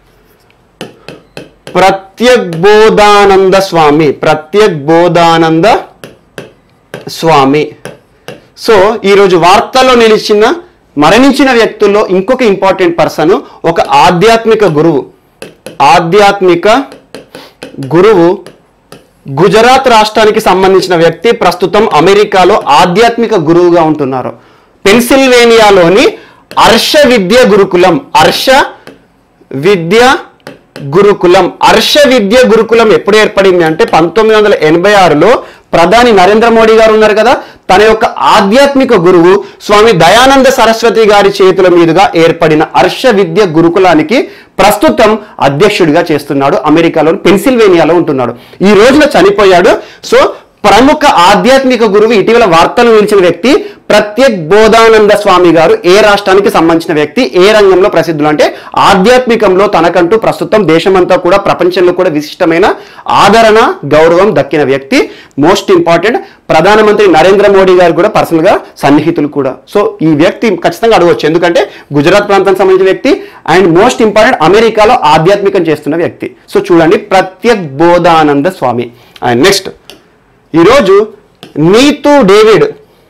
Pratyak Bodhananda Swami Pratyak Bodhananda Swami so ఈరోజు వార్తల్లో నిలిచిన మరణించిన వ్యక్తుల్లో ఇంకొక ఇంపార్టెంట్ పర్సన్ ఒక ఆధ్యాత్మిక గురువు ఆధ్యాత్మిక గురువు గుజరాత్ రాష్ట్రానికి సంబంధించిన వ్యక్తి ప్రస్తుతం అమెరికాలో ఆధ్యాత్మిక గురువుగా ఉంటున్నారు పెన్సిల్వేనియాలోని అర్ష విద్య గురుకులం అర్ష విద్య గురుకులం అర్ష విద్య గురుకులం ఎప్పుడు ఏర్పడింది అంటే పంతొమ్మిది వందల ఎనభై ఆరులో ప్రధాని నరేంద్ర మోడీ గారు ఉన్నారు కదా తన యొక్క ఆధ్యాత్మిక గురువు స్వామి దయానంద సరస్వతి గారి చేతుల మీదుగా ఏర్పడిన హర్ష విద్య గురుకులానికి ప్రస్తుతం అధ్యక్షుడిగా చేస్తున్నాడు అమెరికాలోని పెన్సిల్వేనియాలో ఉంటున్నాడు ఈ రోజున చనిపోయాడు సో ప్రముఖ ఆధ్యాత్మిక గురువు ఇటీవల వార్తలు నిలిచిన వ్యక్తి ప్రత్యేక్ బోధానంద స్వామి గారు ఏ రాష్ట్రానికి సంబంధించిన వ్యక్తి ఏ రంగంలో ప్రసిద్ధులు అంటే ఆధ్యాత్మికంలో తనకంటూ ప్రస్తుతం దేశమంతా కూడా ప్రపంచంలో కూడా విశిష్టమైన ఆదరణ గౌరవం దక్కిన వ్యక్తి మోస్ట్ ఇంపార్టెంట్ ప్రధానమంత్రి నరేంద్ర మోడీ గారు కూడా పర్సనల్ గా సన్నిహితులు కూడా సో ఈ వ్యక్తి ఖచ్చితంగా అడగవచ్చు ఎందుకంటే గుజరాత్ ప్రాంతానికి సంబంధించిన వ్యక్తి అండ్ మోస్ట్ ఇంపార్టెంట్ అమెరికాలో ఆధ్యాత్మికం చేస్తున్న వ్యక్తి సో చూడండి ప్రత్యేక్ బోధానంద స్వామి అండ్ నెక్స్ట్ ఈరోజు నీతు డేవిడ్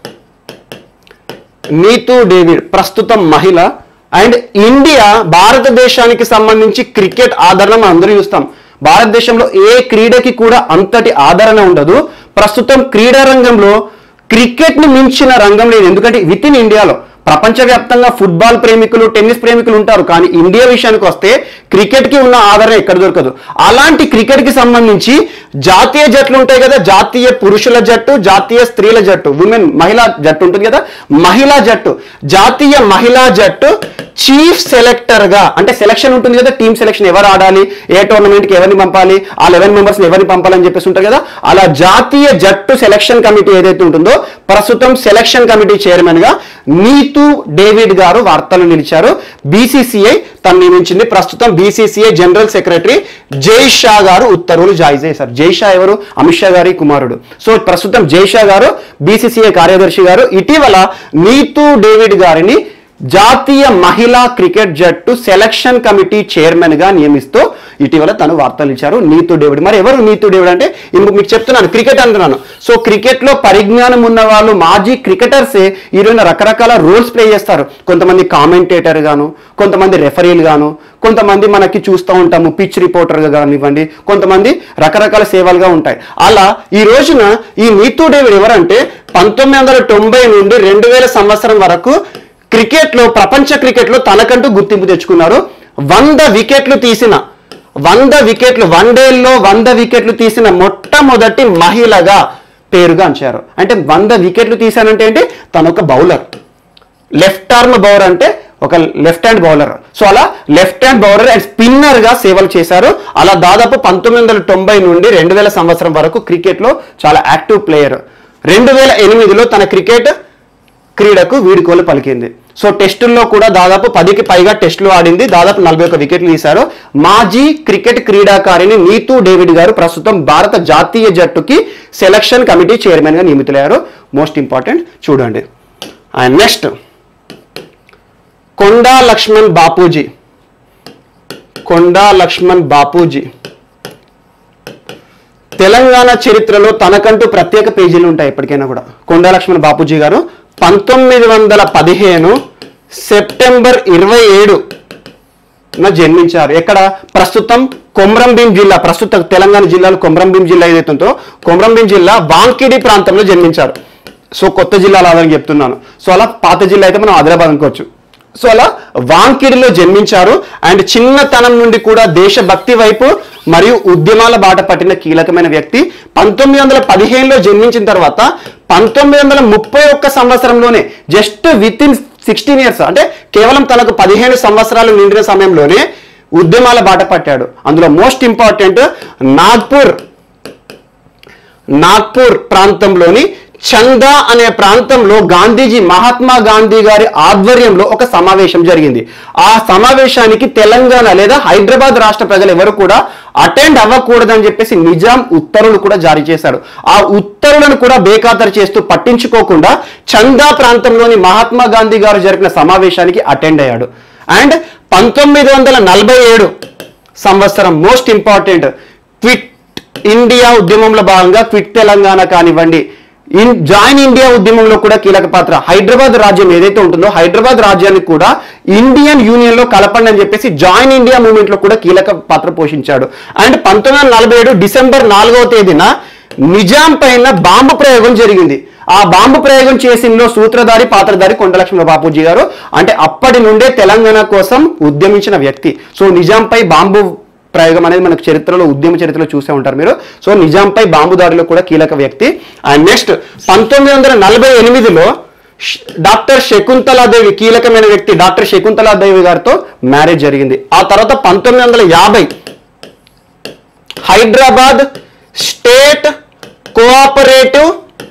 నీతు డేవిడ్ ప్రస్తుతం మహిళ అండ్ ఇండియా భారతదేశానికి సంబంధించి క్రికెట్ ఆదరణ మనం అందరూ చూస్తాం భారతదేశంలో ఏ క్రీడకి కూడా అంతటి ఆదరణ ఉండదు ప్రస్తుతం క్రీడా రంగంలో క్రికెట్ ని మించిన రంగం లేదు ఎందుకంటే విత్ ఇన్ ఇండియాలో ప్రపంచవ్యాప్తంగా ఫుట్బాల్ ప్రేమికులు టెన్నిస్ ప్రేమికులు ఉంటారు కానీ ఇండియా విషయానికి వస్తే క్రికెట్ కి ఉన్న ఆదరణ ఎక్కడ దొరకదు అలాంటి క్రికెట్ కి సంబంధించి జాతీయ జట్లు ఉంటాయి కదా జాతీయ పురుషుల జట్టు జాతీయ స్త్రీల జట్టు విమెన్ మహిళా జట్టు ఉంటుంది కదా మహిళా జట్టు జాతీయ మహిళా జట్టు చీఫ్ సెలెక్టర్ గా అంటే సెలక్షన్ ఉంటుంది కదా టీమ్ సెలక్షన్ ఎవరు ఆడాలి ఏ టోర్నమెంట్ కి ఎవరిని పంపాలి ఆ లెవెన్ మెంబర్స్ ఎవరిని పంపాలని చెప్పేసి ఉంటారు కదా అలా జాతీయ జట్టు సెలక్షన్ కమిటీ ఏదైతే ఉంటుందో ప్రస్తుతం సెలక్షన్ కమిటీ చైర్మన్ గా నీతు డేవిడ్ గారు వార్తలు నిలిచారు బీసీసీఐ తను నియమించింది ప్రస్తుతం బీసీసీఐ జనరల్ సెక్రటరీ జై షా గారు ఉత్తర్వులు జారీ చేశారు జై షా ఎవరు అమిత్ షా గారి కుమారుడు సో ప్రస్తుతం జై షా గారు బీసీసీఐ కార్యదర్శి గారు ఇటీవల నీతు డేవిడ్ గారిని జాతీయ మహిళా క్రికెట్ జట్టు సెలక్షన్ కమిటీ చైర్మన్ గా నియమిస్తూ ఇటీవల తను వార్తలు ఇచ్చారు నీతు డేవిడ్ మరి ఎవరు నీతు డేవిడ్ అంటే ఇందుకు మీకు చెప్తున్నాను క్రికెట్ అంటున్నాను సో క్రికెట్ లో పరిజ్ఞానం ఉన్న వాళ్ళు మాజీ క్రికెటర్సే ఈ రోజున రకరకాల రోల్స్ ప్లే చేస్తారు కొంతమంది కామెంటేటర్ గాను కొంతమంది రెఫరీలు గాను కొంతమంది మనకి చూస్తూ ఉంటాము పిచ్ రిపోర్టర్గా కానివ్వండి కొంతమంది రకరకాల సేవలుగా ఉంటాయి అలా ఈ రోజున ఈ నీతు డేవిడ్ ఎవరంటే పంతొమ్మిది వందల తొంభై నుండి రెండు వేల సంవత్సరం వరకు క్రికెట్లో ప్రపంచ క్రికెట్లో తనకంటూ గుర్తింపు తెచ్చుకున్నారు వంద వికెట్లు తీసిన వంద వికెట్లు వన్ డేల్లో వంద వికెట్లు తీసిన మొట్టమొదటి మహిళగా పేరుగా అంచారు అంటే వంద వికెట్లు తీశానంటే ఏంటి తను ఒక బౌలర్ లెఫ్ట్ ఆర్మ్ బౌలర్ అంటే ఒక లెఫ్ట్ హ్యాండ్ బౌలర్ సో అలా left hand bowler and spinner గా సేవలు చేశారు అలా దాదాపు పంతొమ్మిది వందల తొంభై నుండి రెండు వేల సంవత్సరం వరకు క్రికెట్ లో చాలా యాక్టివ్ ప్లేయర్ రెండు వేల ఎనిమిదిలో తన క్రికెట్ క్రీడకు వీడుకోలు పలికింది సో టెస్టుల్లో కూడా దాదాపు పదికి పైగా టెస్టులు ఆడింది దాదాపు నలభై ఒక్క వికెట్లు తీశారు మాజీ క్రికెట్ క్రీడాకారిణి నీతూ డేవిడ్ గారు ప్రస్తుతం భారత జాతీయ జట్టుకి సెలక్షన్ కమిటీ చైర్మన్ గా నియమితులయ్యారు మోస్ట్ ఇంపార్టెంట్ చూడండి అండ్ నెక్స్ట్ కొండా లక్ష్మణ్ బాపూజీ కొండా లక్ష్మణ్ బాపూజీ తెలంగాణ చరిత్రలో తనకంటూ ప్రత్యేక పేజీలు ఉంటాయి ఎప్పటికైనా కూడా కొండా లక్ష్మణ్ బాపూజీ గారు పంతొమ్మిది వందల పదిహేను సెప్టెంబర్ ఇరవై ఏడు నా జన్మించారు ఎక్కడ ప్రస్తుతం కొమ్రంభీం జిల్లా ప్రస్తుత తెలంగాణ జిల్లాలో కొమ్రంభీం జిల్లా ఏదైతే ఉందో కొమ్రంభీం జిల్లా వాంకిడి ప్రాంతంలో జన్మించారు సో కొత్త జిల్లాలు ఆదని చెప్తున్నాను సో అలా పాత జిల్లా అయితే మనం ఆదిలాబాద్ అనుకోవచ్చు సో అలా వాంకిడిలో జన్మించారు అండ్ చిన్నతనం నుండి కూడా దేశభక్తి వైపు మరియు ఉద్యమాల బాట పట్టిన కీలకమైన వ్యక్తి పంతొమ్మిది వందల పదిహేనులో జన్మించిన తర్వాత పంతొమ్మిది వందల ముప్పై ఒక్క సంవత్సరంలోనే just within sixteen years అంటే కేవలం తనకు పదిహేను సంవత్సరాలు నిండిన సమయంలోనే ఉద్యమాల బాట పట్టాడు అందులో మోస్ట్ ఇంపార్టెంట్ నాగ్పూర్ నాగ్పూర్ ప్రాంతంలోని చందా అనే ప్రాంతంలో గాంధీజీ మహాత్మా గాంధీ గారి ఆధ్వర్యంలో ఒక సమావేశం జరిగింది ఆ సమావేశానికి తెలంగాణ లేదా హైదరాబాద్ రాష్ట్ర ప్రజలు ఎవరు కూడా అటెండ్ అవ్వకూడదని చెప్పేసి నిజాం ఉత్తర్వులు కూడా జారీ చేశారు ఆ ఉత్తర్వులను కూడా బేఖాతరు చేస్తూ పట్టించుకోకుండా చందా ప్రాంతంలోని మహాత్మా గాంధీ గారు జరిపిన సమావేశానికి అటెండ్ అయ్యాడు అండ్ పంతొమ్మిది వందల నలభై ఏడు సంవత్సరం మోస్ట్ ఇంపార్టెంట్ క్విట్ ఇండియా ఉద్యమంలో భాగంగా క్విట్ తెలంగాణ కానివ్వండి ఇన్ జాయిన్ ఇండియా ఉద్యమంలో కూడా కీలక పాత్ర హైదరాబాద్ రాజ్యం ఏదైతే ఉంటుందో హైదరాబాద్ రాజ్యాన్ని కూడా ఇండియన్ యూనియన్ లో కలపండి అని చెప్పేసి జాయిన్ ఇండియా మూవ్మెంట్ లో కూడా కీలక పాత్ర పోషించాడు అండ్ పంతొమ్మిది వందల నలభై ఏడు డిసెంబర్ నాలుగవ తేదీన నిజాం పైన బాంబు ప్రయోగం జరిగింది ఆ బాంబు ప్రయోగం చేసిందో సూత్రధారి పాత్రధారి కొండలక్ష్మణ బాపూజీ గారు అంటే అప్పటి నుండే తెలంగాణ కోసం ఉద్యమించిన వ్యక్తి సో నిజాంపై బాంబు ప్రయోగం అనేది మనకు చరిత్రలో ఉద్యమ చరిత్రలో చూసే ఉంటారు మీరు సో నిజాంపై బాంబు దాడిలో కూడా కీలక వ్యక్తి అండ్ నెక్స్ట్ పంతొమ్మిది వందల నలభై ఎనిమిదిలో ష్- డాక్టర్ శకుంతలాదేవి కీలకమైన వ్యక్తి డాక్టర్ శకుంతలాదేవి గారితో మ్యారేజ్ జరిగింది ఆ తర్వాత పంతొమ్మిది వందల యాభై హైదరాబాద్ స్టేట్ కోఆపరేటివ్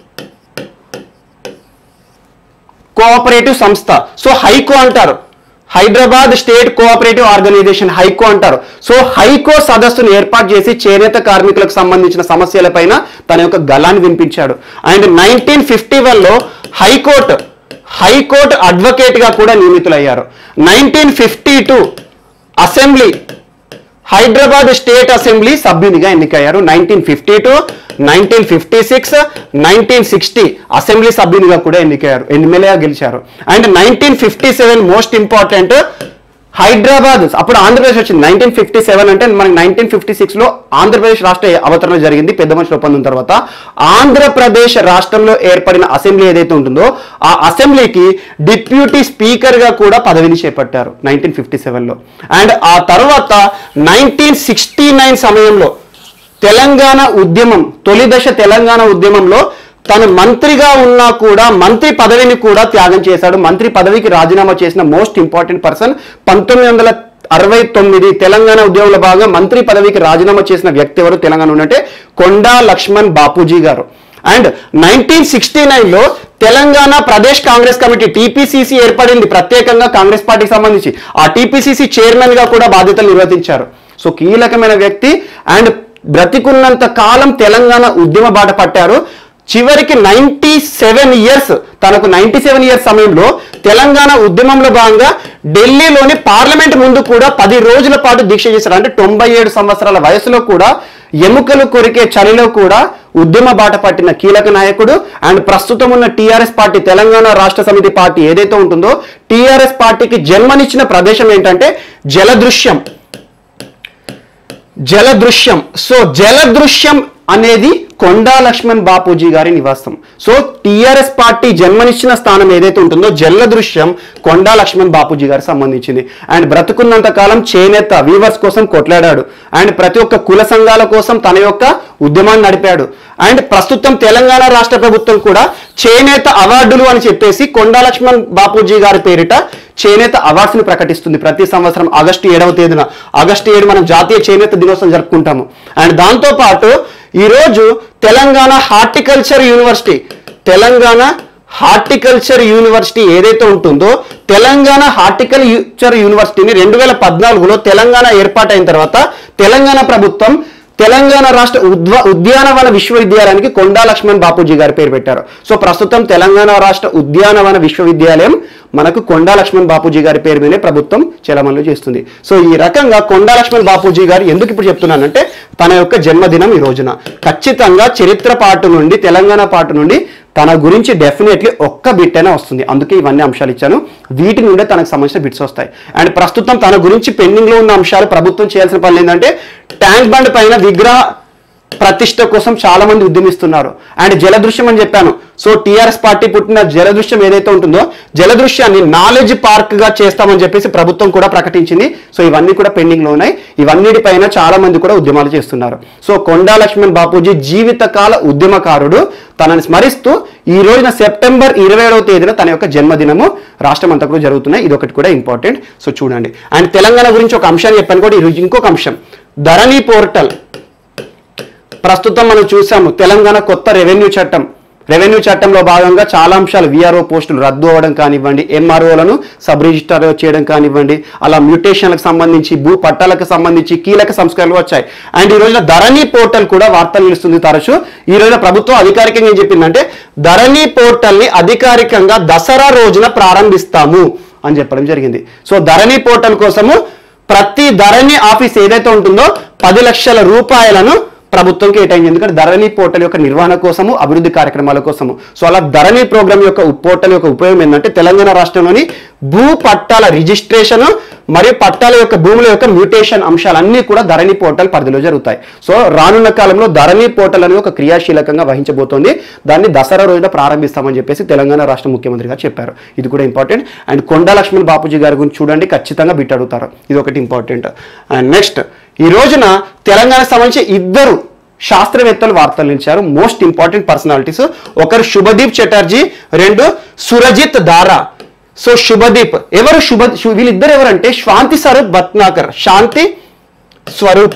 కోఆపరేటివ్ సంస్థ సో హైకో అంటారు Hyderabad state cooperative organisation Hyco అంటారు సో హైకో సదస్సును ఏర్పాటు చేసి చేనేత కార్మికులకు సంబంధించిన సమస్యలపైన తన యొక్క గలాన్ని వినిపించాడు అండ్ నైన్టీన్ ఫిఫ్టీ వన్లో హైకోర్టు హైకోర్టు అడ్వకేట్ గా కూడా నియమితులయ్యారు nineteen fifty two assembly Hyderabad state assembly సభ్యునిగా ఎన్నికయ్యారు nineteen fifty two nineteen fifty six nineteen sixty assembly సభ్యునిగా కూడా ఎన్నికయ్యారు ఎమ్మెల్యేగా గెలిచారు and nineteen fifty seven most important Hyderabad అప్పుడు ఆంధ్రప్రదేశ్ వచ్చింది నైన్టీన్ ఫిఫ్టీ సెవెన్ అంటే మనకి నైన్టీన్ ఫిఫ్టీ సిక్స్ లో ఆంధ్రప్రదేశ్ రాష్ట్ర అవతరణ జరిగింది పెద్ద మనుషుల ఒప్పందం తర్వాత ఆంధ్రప్రదేశ్ రాష్ట్రంలో ఏర్పడిన అసెంబ్లీ ఏదైతే ఉంటుందో ఆ అసెంబ్లీకి డిప్యూటీ స్పీకర్ గా కూడా పదవిని చేపట్టారు నైన్టీన్ ఫిఫ్టీ సెవెన్ లో అండ్ ఆ తర్వాత నైన్టీన్ సిక్స్టీ నైన్ సమయంలో తెలంగాణ ఉద్యమం తొలి దశ తెలంగాణ ఉద్యమంలో తను మంత్రిగా ఉన్నా కూడా మంత్రి పదవిని కూడా త్యాగం చేశాడు మంత్రి పదవికి రాజీనామా చేసిన మోస్ట్ ఇంపార్టెంట్ పర్సన్ పంతొమ్మిది వందల అరవై తొమ్మిది తెలంగాణ ఉద్యమంలో భాగంగా మంత్రి పదవికి రాజీనామా చేసిన వ్యక్తి ఎవరు తెలంగాణ ఉన్నట్టే కొండా లక్ష్మణ్ బాపూజీ గారు అండ్ నైన్టీన్ సిక్స్టీ నైన్లో తెలంగాణ ప్రదేశ్ కాంగ్రెస్ కమిటీ టీపీసీసీ ఏర్పడింది ప్రత్యేకంగా కాంగ్రెస్ పార్టీకి సంబంధించి ఆ టీపీసీసీ చైర్మన్ గా కూడా బాధ్యతలు నిర్వర్తించారు సో కీలకమైన వ్యక్తి అండ్ బ్రతికున్నంత కాలం తెలంగాణ ఉద్యమ బాట పట్టారు చివరికి నైన్టీ సెవెన్ ఇయర్స్ తనకు నైన్టీ సెవెన్ ఇయర్స్ సమయంలో తెలంగాణ ఉద్యమంలో భాగంగా ఢిల్లీలోని పార్లమెంట్ ముందు కూడా పది రోజుల పాటు దీక్ష చేశారు అంటే తొంభై ఏడు సంవత్సరాల వయసులో కూడా ఎముకలు కొరికే చలిలో కూడా ఉద్యమ బాట పట్టిన కీలక నాయకుడు అండ్ ప్రస్తుతం ఉన్న టీఆర్ఎస్ పార్టీ తెలంగాణ రాష్ట్ర సమితి పార్టీ ఏదైతే ఉంటుందో టీఆర్ఎస్ పార్టీకి జన్మనిచ్చిన ప్రదేశం ఏంటంటే జలదృశ్యం జలదృశ్యం సో జలదృశ్యం అనేది కొండా లక్ష్మణ్ బాపూజీ గారి నివాసం సో టిఆర్ఎస్ పార్టీ జన్మనిచ్చిన స్థానం ఏదైతే ఉంటుందో జలదృశ్యం కొండా లక్ష్మణ్ బాపూజీ గారికి సంబంధించింది అండ్ బ్రతుకున్నంత కాలం చేనేత వీవర్స్ కోసం కొట్లాడాడు అండ్ ప్రతి ఒక్క కుల సంఘాల కోసం తన యొక్క ఉద్యమాన్ని నడిపాడు అండ్ ప్రస్తుతం తెలంగాణ రాష్ట్ర ప్రభుత్వం కూడా చేనేత అవార్డులు అని చెప్పేసి కొండా లక్ష్మణ్ బాపూజీ గారి పేరిట చేనేత అవార్డ్స్ ని ప్రకటిస్తుంది ప్రతి సంవత్సరం ఆగస్టు ఏడవ తేదీన ఆగస్టు ఏడు మనం జాతీయ చేనేత దినోత్సవం జరుపుకుంటాము అండ్ దాంతో పాటు ఈరోజు Telangana horticulture university Telangana horticulture university ఏదైతే ఉంటుందో తెలంగాణ హార్టికల్చర్ యూనివర్సిటీని రెండు వేల పద్నాలుగులో తెలంగాణ ఏర్పాటైన తర్వాత తెలంగాణ ప్రభుత్వం తెలంగాణ రాష్ట్ర ఉద్వ ఉద్యానవన విశ్వవిద్యాలయానికి కొండా లక్ష్మణ్ బాపూజీ గారి పేరు పెట్టారు సో ప్రస్తుతం తెలంగాణ రాష్ట్ర ఉద్యానవన విశ్వవిద్యాలయం మనకు కొండా లక్ష్మణ్ బాపూజీ గారి పేరు మీదే ప్రభుత్వం చలమలు చేస్తుంది సో ఈ రకంగా కొండా లక్ష్మణ్ బాపూజీ గారు ఎందుకు ఇప్పుడు చెప్తున్నానంటే తన యొక్క జన్మదినం ఈ రోజున ఖచ్చితంగా చరిత్ర పాటు నుండి తెలంగాణ పాటు నుండి తన గురించి డెఫినెట్లీ ఒక్క బిట్ అయినా వస్తుంది అందుకే ఇవన్నీ అంశాలు ఇచ్చాను వీటి నుండే తనకు సంబంధించిన బిట్స్ వస్తాయి అండ్ ప్రస్తుతం తన గురించి పెండింగ్ లో ఉన్న అంశాలు ప్రభుత్వం చేయాల్సిన పనులు ఏంటంటే ట్యాంక్ బండ్ పైన విగ్రహ ప్రతిష్ట కోసం చాలా మంది ఉద్యమిస్తున్నారు అండ్ జలదృశ్యం అని చెప్పాను సో టీఆర్ఎస్ పార్టీ పుట్టిన జలదృశ్యం ఏదైతే ఉంటుందో జలదృశ్యాన్ని నాలెడ్జ్ పార్క్ గా చేస్తామని చెప్పేసి ప్రభుత్వం కూడా ప్రకటించింది సో ఇవన్నీ కూడా పెండింగ్ లో ఉన్నాయి ఇవన్నిటిపైన చాలా మంది కూడా ఉద్యమాలు చేస్తున్నారు సో కొండా లక్ష్మణ్ బాపూజీ జీవితకాల ఉద్యమకారుడు తనని స్మరిస్తూ ఈ రోజున సెప్టెంబర్ ఇరవై ఏడవ తేదీన తన యొక్క జన్మదినము రాష్ట్రం అంతా కూడా జరుగుతున్నాయి ఇది ఒకటి కూడా ఇంపార్టెంట్ సో చూడండి అండ్ తెలంగాణ గురించి ఒక అంశాన్ని చెప్పాను కూడా ఈరోజు ఇంకొక అంశం ధరణి పోర్టల్ ప్రస్తుతం మనం చూసాము తెలంగాణ కొత్త రెవెన్యూ చట్టం రెవెన్యూ చట్టంలో భాగంగా చాలా అంశాలు విఆర్ఓ పోస్టులు రద్దు అవ్వడం కానివ్వండి ఎంఆర్ఓలను సబ్ రిజిస్టర్ చేయడం కానివ్వండి అలా మ్యూటేషన్లకు సంబంధించి భూ పట్టాలకు సంబంధించి కీలక సంస్కరణలు వచ్చాయి అండ్ ఈ రోజున ధరణి పోర్టల్ కూడా వార్తలు నిలుస్తుంది తరచు ఈ రోజున ప్రభుత్వం అధికారికంగా ఏం చెప్పిందంటే ధరణి పోర్టల్ ని అధికారికంగా దసరా రోజున ప్రారంభిస్తాము అని చెప్పడం జరిగింది సో ధరణి పోర్టల్ కోసము ప్రతి ధరణి ఆఫీస్ ఏదైతే ఉంటుందో పది లక్షల రూపాయలను ప్రభుత్వం కేటాయింది ఎందుకంటే ధరణి పోర్టల్ యొక్క నిర్వహణ కోసము అభివృద్ధి కార్యక్రమాల కోసము సో అలా ధరణి ప్రోగ్రామ్ యొక్క ఉప్ పోర్టల్ యొక్క ఉపయోగం ఏంటంటే తెలంగాణ రాష్ట్రంలోని భూ పట్టాల రిజిస్ట్రేషన్ మరియు పట్టాల యొక్క భూముల యొక్క మ్యూటేషన్ అంశాలన్నీ కూడా ధరణి పోర్టల్ పరిధిలో జరుగుతాయి సో రానున్న కాలంలో ధరణి పోర్టల్ అనేది ఒక క్రియాశీలకంగా వహించబోతోంది దాన్ని దసరా రోజున ప్రారంభిస్తామని చెప్పేసి తెలంగాణ రాష్ట్ర ముఖ్యమంత్రి గారు చెప్పారు ఇది కూడా ఇంపార్టెంట్ అండ్ కొండా లక్ష్మణ్ బాపూజీ గారి గురించి చూడండి ఖచ్చితంగా బిట్ అడుగుతారు ఇది ఒకటి ఇంపార్టెంట్ అండ్ నెక్స్ట్ ఈ రోజున తెలంగాణకు సంబంధించి ఇద్దరు శాస్త్రవేత్తలు వార్తలు నిలిచారు మోస్ట్ ఇంపార్టెంట్ పర్సనాలిటీస్ ఒకరు శుభదీప్ చటర్జీ రెండు సురజిత్ దారా సో శుభదీప్ ఎవరు శుభ శు- వీళ్ళిద్దరు ఎవరంటే శాంతి స్వరూప్ భట్నాకర్ శాంతి స్వరూప్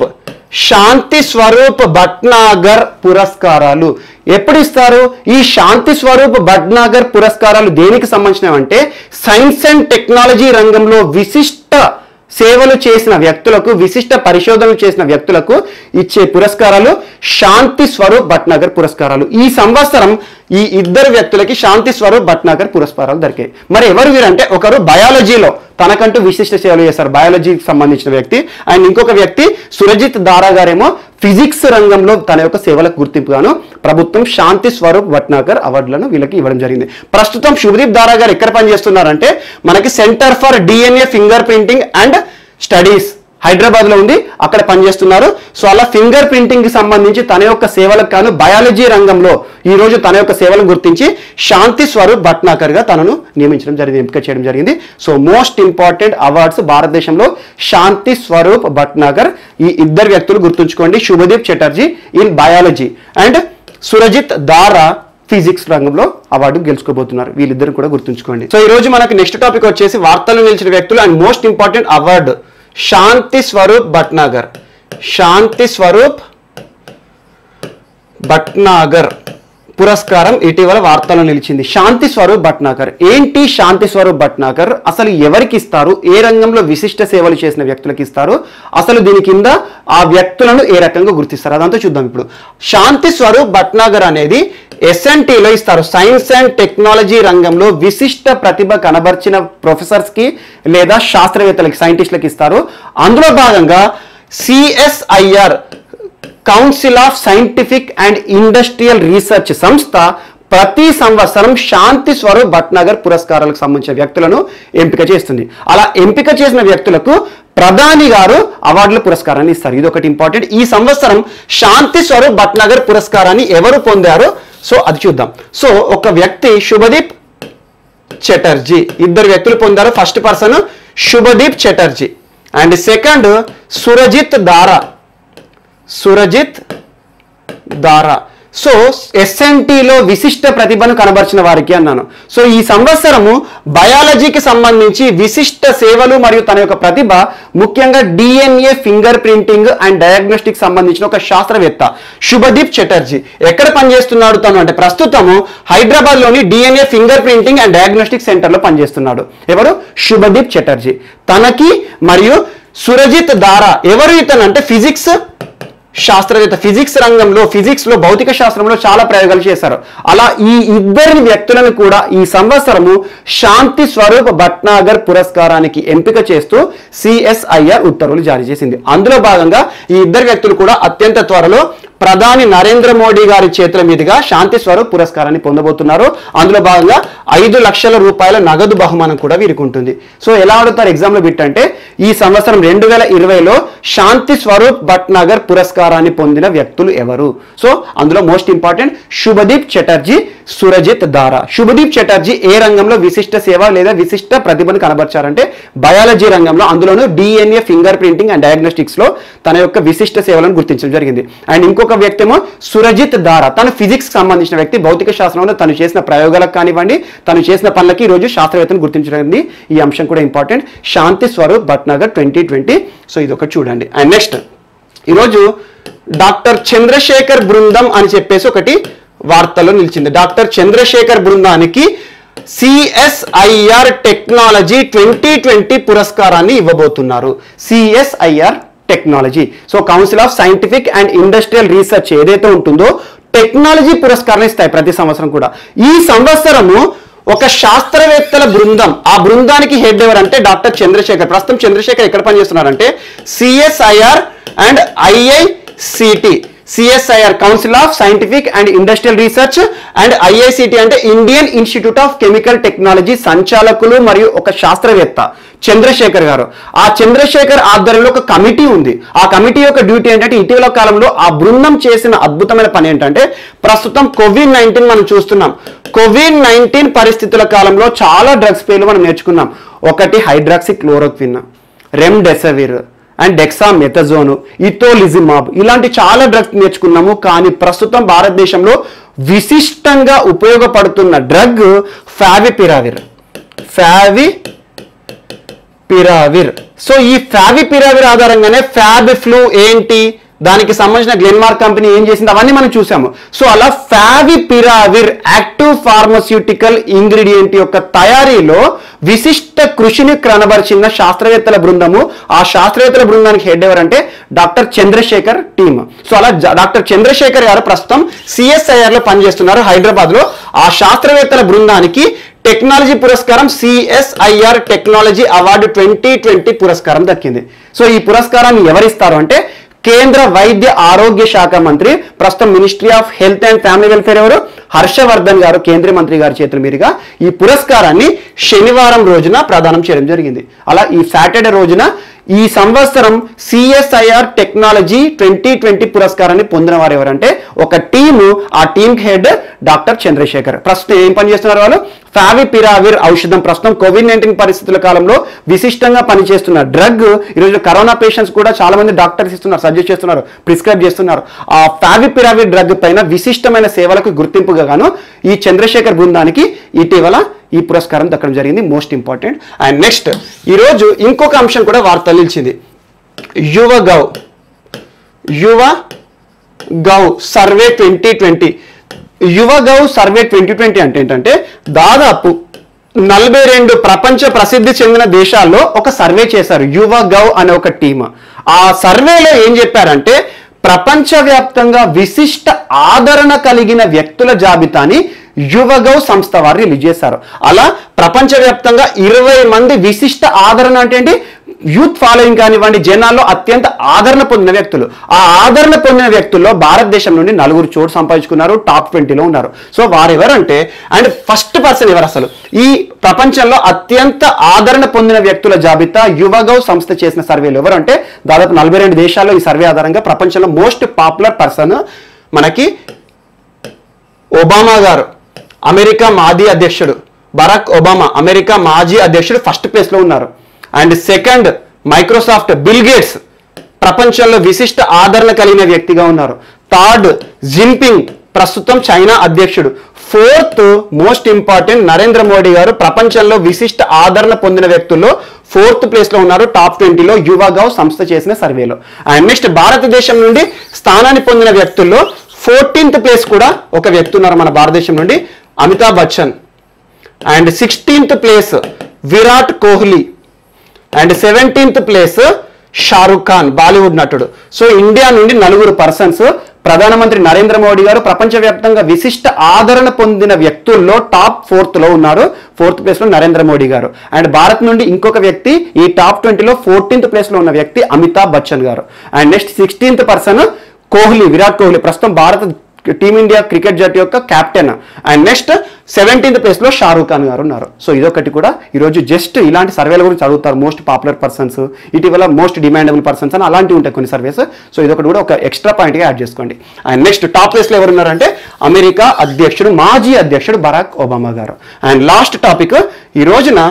శాంతి స్వరూప్ భట్నాగర్ పురస్కారాలు ఎప్పుడు ఇస్తారు ఈ శాంతి స్వరూప్ భట్నాగర్ పురస్కారాలు దేనికి సంబంధించినవంటే సైన్స్ అండ్ టెక్నాలజీ రంగంలో విశిష్ట సేవలు చేసిన వ్యక్తులకు విశిష్ట పరిశోధనలు చేసిన వ్యక్తులకు ఇచ్చే పురస్కారాలు శాంతి స్వరూప్ భట్నాగర్ పురస్కారాలు ఈ సంవత్సరం ఈ ఇద్దరు వ్యక్తులకి శాంతి స్వరూప్ భట్నాగర్ పురస్కారాలు దొరికాయి మరి ఎవరు వీరంటే ఒకరు బయాలజీలో తనకంటూ విశిష్ట సేవలు చేస్తారు బయాలజీకి సంబంధించిన వ్యక్తి అండ్ ఇంకొక వ్యక్తి సురజిత్ దారా గారేమో ఫిజిక్స్ రంగంలో తన యొక్క సేవలకు గుర్తింపుగాను ప్రభుత్వం శాంతి స్వరూప్ భట్నాగర్ అవార్డులను వీళ్ళకి ఇవ్వడం జరిగింది ప్రస్తుతం శుభదీప్ దారా గారు ఎక్కడ పనిచేస్తున్నారంటే మనకి centre for DNA fingerprinting and studies Hyderabad లో ఉంది అక్కడ పనిచేస్తున్నారు సో అలా ఫింగర్ ప్రింటింగ్ కి సంబంధించి తన యొక్క సేవలకు కాను బయాలజీ రంగంలో ఈ రోజు తన యొక్క సేవలను గుర్తించి శాంతి స్వరూప్ భట్నాకర్ గా తనను నియమించడం జరిగింది ఎంపిక చేయడం జరిగింది సో మోస్ట్ ఇంపార్టెంట్ అవార్డ్స్ భారతదేశంలో శాంతి స్వరూప్ భట్నాగర్ ఈ ఇద్దరు వ్యక్తులు గుర్తుంచుకోండి Subhadeep Chatterjee in biology and Surajit Dhara physics రంగంలో అవార్డు గెలుచుకోబోతున్నారు వీళ్ళిద్దరు కూడా గుర్తుంచుకోండి సో ఈ రోజు మనకు నెక్స్ట్ టాపిక్ వచ్చేసి వార్తలు నిలిచిన వ్యక్తులు and most important award Shanti Swarup Bhatnagar Shanti Swarup Bhatnagar పురస్కారం ఇటీవల వార్తల్లో నిలిచింది శాంతి స్వరూప్ భట్నాకర్ ఏంటి శాంతి స్వరూప్ భట్నాకర్ అసలు ఎవరికి ఇస్తారు ఏ రంగంలో విశిష్ట సేవలు చేసిన వ్యక్తులకు ఇస్తారు అసలు దీని కింద ఆ వ్యక్తులను ఏ రకంగా గుర్తిస్తారు అదంతా చూద్దాం ఇప్పుడు శాంతి స్వరూప్ భట్నాగర్ అనేది ఎస్ఎన్టీలో ఇస్తారు సైన్స్ అండ్ టెక్నాలజీ రంగంలో విశిష్ట ప్రతిభ కనబర్చిన ప్రొఫెసర్స్ కి లేదా శాస్త్రవేత్తలకి సైంటిస్టులకి ఇస్తారు అందులో భాగంగా CSIR council of scientific and industrial research సంస్థ ప్రతి సంవత్సరం శాంతి స్వరూప్ భట్నగర్ పురస్కారాలకు సంబంధించిన వ్యక్తులను ఎంపిక చేస్తుంది అలా ఎంపిక చేసిన వ్యక్తులకు ప్రధాని గారు అవార్డుల పురస్కారాన్ని ఇస్తారు ఇది ఒకటి ఇంపార్టెంట్ ఈ సంవత్సరం శాంతి స్వరూప్ భట్నగర్ పురస్కారాన్ని ఎవరు పొందారో సో అది చూద్దాం సో ఒక వ్యక్తి శుభదీప్ చటర్జీ ఇద్దరు వ్యక్తులు పొందారు first person Subhadeep Chatterjee and second Surajit Dhara Surajit దారా సో ఎస్ఎన్టీలో విశిష్ట ప్రతిభను కనబరిచిన వారికి అన్నాను సో ఈ సంవత్సరము బయాలజీకి సంబంధించి విశిష్ట సేవలు మరియు తన యొక్క ప్రతిభ ముఖ్యంగా DNA fingerprinting and diagnostic సంబంధించిన ఒక శాస్త్రవేత్త శుభదీప్ చటర్జీ ఎక్కడ పనిచేస్తున్నాడు తను అంటే ప్రస్తుతము హైదరాబాద్ లోని DNA fingerprinting and diagnostic centre లో పనిచేస్తున్నాడు ఎవరు శుభదీప్ చటర్జీ తనకి మరియు సురజిత్ దారా ఎవరు ఇతను అంటే ఫిజిక్స్ శాస్త్రవేత్త ఫిజిక్స్ రంగంలో ఫిజిక్స్ లో భౌతిక శాస్త్రంలో చాలా ప్రయోగాలు చేశారు అలా ఈ ఇద్దరి వ్యక్తులను కూడా ఈ సంవత్సరము శాంతి స్వరూప్ భట్నాగర్ పురస్కారానికి ఎంపిక చేస్తూ సిఎస్ఐఆర్ ఉత్తర్వులు జారీ చేసింది అందులో భాగంగా ఈ ఇద్దరు వ్యక్తులు కూడా అత్యంత త్వరలో ప్రధాని నరేంద్ర మోడీ గారి చేతుల మీదుగా శాంతి స్వరూప్ పురస్కారాన్ని పొందబోతున్నారు అందులో భాగంగా ఐదు లక్షల రూపాయల నగదు బహుమానం కూడా వీరికి ఉంటుంది సో ఎలా అడుగుతారు ఎగ్జామ్ లో బిట్ అంటే ఈ సంవత్సరం రెండు వేల ఇరవైలో శాంతి స్వరూప్ భట్నాగర్ పురస్కారాన్ని పొందిన వ్యక్తులు ఎవరు సో అందులో మోస్ట్ ఇంపార్టెంట్ శుభదీప్ చటర్జీ సురజిత్ దారా శుభదీప్ చటర్జీ ఏ రంగంలో విశిష్ట సేవ లేదా విశిష్ట ప్రతిభను కనబర్చారంటే బయాలజీ రంగంలో అందులోనూ DNA fingerprinting and diagnostics లో తన యొక్క విశిష్ట సేవలను గుర్తించడం జరిగింది అండ్ ఇంకొక వ్యక్తి ఏమో సురజిత్ దారా తను ఫిజిక్స్ సంబంధించిన వ్యక్తి భౌతిక శాస్త్రంలో తను చేసిన ప్రయోగాలకు కానివ్వండి తను చేసిన పనులకి ఈ రోజు శాస్త్రవేత్తను గుర్తించడం ఈ అంశం కూడా important Shanti Swarup Bhatnagar twenty twenty so ఇది ఒకటి చూడండి అండ్ నెక్స్ట్ ఈరోజు డాక్టర్ చంద్రశేఖర్ బృందం అని చెప్పేసి ఒకటి వార్తల్లో నిలిచింది డాక్టర్ చంద్రశేఖర్ బృందానికి సిఎస్ఐఆర్ టెక్నాలజీ ట్వంటీ ట్వంటీ పురస్కారాన్ని ఇవ్వబోతున్నారు CSIR technology so council of scientific and industrial research ఏదైతే ఉంటుందో టెక్నాలజీ పురస్కారం ఇస్తాయి ప్రతి సంవత్సరం కూడా ఈ సంవత్సరము ఒక శాస్త్రవేత్తల బృందం ఆ బృందానికి హెడ్ ఎవరంటే డాక్టర్ చంద్రశేఖర్ ప్రస్తుతం చంద్రశేఖర్ ఎక్కడ పనిచేస్తున్నారంటే CSIR and IICT CSIR council of scientific and industrial research and IICT అంటే Indian institute of chemical technology సంచాలకులు మరియు ఒక శాస్త్రవేత్త చంద్రశేఖర్ గారు ఆ చంద్రశేఖర్ ఆధ్వర్యంలో ఒక కమిటీ ఉంది ఆ కమిటీ యొక్క డ్యూటీ ఏంటంటే ఇటీవల కాలంలో ఆ బృందం చేసిన అద్భుతమైన పని ఏంటంటే ప్రస్తుతం కోవిడ్ నైన్టీన్ మనం చూస్తున్నాం కోవిడ్ నైన్టీన్ పరిస్థితుల కాలంలో చాలా డ్రగ్స్ పేర్లు మనం నేర్చుకున్నాం ఒకటి hydroxychloroquine remdesivir and dexamethasone itolizumab ఇలాంటి చాలా డ్రగ్స్ నేర్చుకున్నాము కానీ ప్రస్తుతం భారతదేశంలో విశిష్టంగా ఉపయోగపడుతున్న drug favipiravir favipiravir so ఈ ఫావిపిరావిర్ ఆధారంగానే ఫ్యాబ్ ఫ్లూ ఏంటి దానికి సంబంధించిన గ్లెన్మార్క్ కంపెనీ ఏం చేసింది అవన్నీ మనం చూసాము సో అలా ఫావిపిరావిర్ యాక్టివ్ ఫార్మస్యూటికల్ ఇంగ్రీడియంట్ యొక్క తయారీలో విశిష్ట కృషిని కనబరిచిన శాస్త్రవేత్తల బృందము ఆ శాస్త్రవేత్తల బృందానికి హెడ్ ఎవరంటే డాక్టర్ చంద్రశేఖర్ టీమ్ సో అలా జ- డాక్టర్ చంద్రశేఖర్ గారు ప్రస్తుతం సిఎస్ఐఆర్ లో పనిచేస్తున్నారు హైదరాబాద్ లో ఆ శాస్త్రవేత్తల బృందానికి టెక్నాలజీ పురస్కారం CSIR technology award twenty twenty పురస్కారం దక్కింది సో ఈ పురస్కారాన్ని ఎవరిస్తారు అంటే కేంద్ర వైద్య ఆరోగ్య శాఖ మంత్రి ప్రస్తుతం ministry of health and family welfare ఎవరు హర్షవర్ధన్ గారు కేంద్ర మంత్రి గారి చేతుల మీదుగా ఈ పురస్కారాన్ని శనివారం రోజున ప్రదానం చేయడం జరిగింది అలా ఈ సాటర్డే రోజున ఈ సంవత్సరం సిఎస్ఐఆర్ టెక్నాలజీ ట్వంటీ ట్వంటీ పురస్కారాన్ని పొందిన వారు ఎవరంటే ఒక టీము ఆ టీమ్ హెడ్ డాక్టర్ చంద్రశేఖర్ ప్రస్తుతం ఏం పని చేస్తున్నారు వాళ్ళు ఫావిపిరావిర్ ఔషధం ప్రస్తుతం కోవిడ్ నైన్టీన్ పరిస్థితుల కాలంలో విశిష్టంగా పనిచేస్తున్న డ్రగ్ ఈరోజు కరోనా పేషెంట్స్ కూడా చాలా మంది డాక్టర్స్ ఇస్తున్నారు సజెస్ట్ చేస్తున్నారు ప్రిస్క్రైబ్ చేస్తున్నారు ఆ ఫావిపిరావిర్ డ్రగ్ పైన విశిష్టమైన సేవలకు గుర్తింపుగా గాను ఈ చంద్రశేఖర్ బృందానికి ఇటీవల ఈ పురస్కారం దక్కడం జరిగింది మోస్ట్ ఇంపార్టెంట్ అండ్ నెక్స్ట్ ఈరోజు ఇంకొక అంశం కూడా వార్తలు నిలిచింది యువ గౌ యువ గౌ సర్వే ట్వంటీ ట్వంటీ యువ గౌ సర్వే ట్వంటీ ట్వంటీ అంటే ఏంటంటే దాదాపు నలభై రెండు ప్రపంచ ప్రసిద్ధి చెందిన దేశాల్లో ఒక సర్వే చేశారు యువ గౌ అనే ఒక టీమ్ ఆ సర్వేలో ఏం చెప్పారంటే ప్రపంచవ్యాప్తంగా విశిష్ట ఆదరణ కలిగిన వ్యక్తుల జాబితాని యువగౌ సంస్థ వారు రిలీజ్ చేశారు అలా ప్రపంచవ్యాప్తంగా ఇరవై మంది విశిష్ట ఆదరణ అంటే ఏంటి యూత్ ఫాలోయింగ్ కానివ్వండి జనాల్లో అత్యంత ఆదరణ పొందిన వ్యక్తులు ఆ ఆదరణ పొందిన వ్యక్తుల్లో భారతదేశం నుండి నలుగురు చోటు సంపాదించుకున్నారు టాప్ ట్వంటీలో ఉన్నారు సో వారు ఎవరంటే అండ్ ఫస్ట్ పర్సన్ ఎవరు అసలు ఈ ప్రపంచంలో అత్యంత ఆదరణ పొందిన వ్యక్తుల జాబితా యువగౌ సంస్థ చేసిన సర్వేలు ఎవరంటే దాదాపు నలభై రెండు దేశాల్లో ఈ సర్వే ఆధారంగా ప్రపంచంలో మోస్ట్ పాపులర్ పర్సన్ మనకి ఒబామా గారు అమెరికా మాజీ అధ్యక్షుడు బరాక్ ఒబామా అమెరికా మాజీ అధ్యక్షుడు ఫస్ట్ ప్లేస్ లో ఉన్నారు and second Microsoft Bill Gates ప్రపంచంలో విశిష్ట ఆదరణ కలిగిన వ్యక్తిగా ఉన్నారు థర్డ్ జిన్పింగ్ ప్రస్తుతం చైనా అధ్యక్షుడు fourth most important Narendra Modi garu ప్రపంచంలో విశిష్ట ఆదరణ పొందిన వ్యక్తుల్లో ఫోర్త్ ప్లేస్ లో ఉన్నారు టాప్ ట్వంటీలో యువగావ్ సంస్థ చేసిన సర్వేలో అండ్ నెక్స్ట్ భారతదేశం నుండి స్థానాన్ని పొందిన వ్యక్తుల్లో ఫోర్టీన్త్ ప్లేస్ కూడా ఒక వ్యక్తి ఉన్నారు మన భారతదేశం నుండి Amitabh Bachchan and sixteenth place Virat Kohli and seventeenth place Shahrukh Khan Bollywood నటుడు సో ఇండియా నుండి నలుగురు పర్సన్స్ ప్రధానమంత్రి నరేంద్ర మోడీ గారు ప్రపంచవ్యాప్తంగా విశిష్ట ఆదరణ పొందిన వ్యక్తుల్లో టాప్ ఫోర్త్ లో ఉన్నారు ఫోర్త్ ప్లేస్ లో నరేంద్ర మోడీ గారు అండ్ భారత్ నుండి ఇంకొక వ్యక్తి ఈ టాప్ ట్వంటీలో ఫోర్టీన్త్ ప్లేస్ లో ఉన్న వ్యక్తి Amitabh Bachchan garu and next sixteenth person Kohli Virat Kohli ప్రస్తుతం భారత టీమిండియా క్రికెట్ జట్టు యొక్క captain and next seventeenth place లో షారూక్ ఖాన్ గారు ఉన్నారు సో ఇదొకటి కూడా ఈరోజు జస్ట్ ఇలాంటి సర్వేల గురించి చదువుతారు మోస్ట్ పాపులర్ పర్సన్స్ ఇటీవల మోస్ట్ డిమాండబుల్ పర్సన్స్ అని అలాంటివి ఉంటాయి కొన్ని సర్వేస్ సో ఇదొకటి కూడా ఒక ఎక్స్ట్రా పాయింట్గా యాడ్ చేసుకోండి అండ్ నెక్స్ట్ టాప్ ప్లేస్లో ఎవరు ఉన్నారంటే అమెరికా అధ్యక్షుడు మాజీ అధ్యక్షుడు Barack Obama garu and last topic ఈ రోజున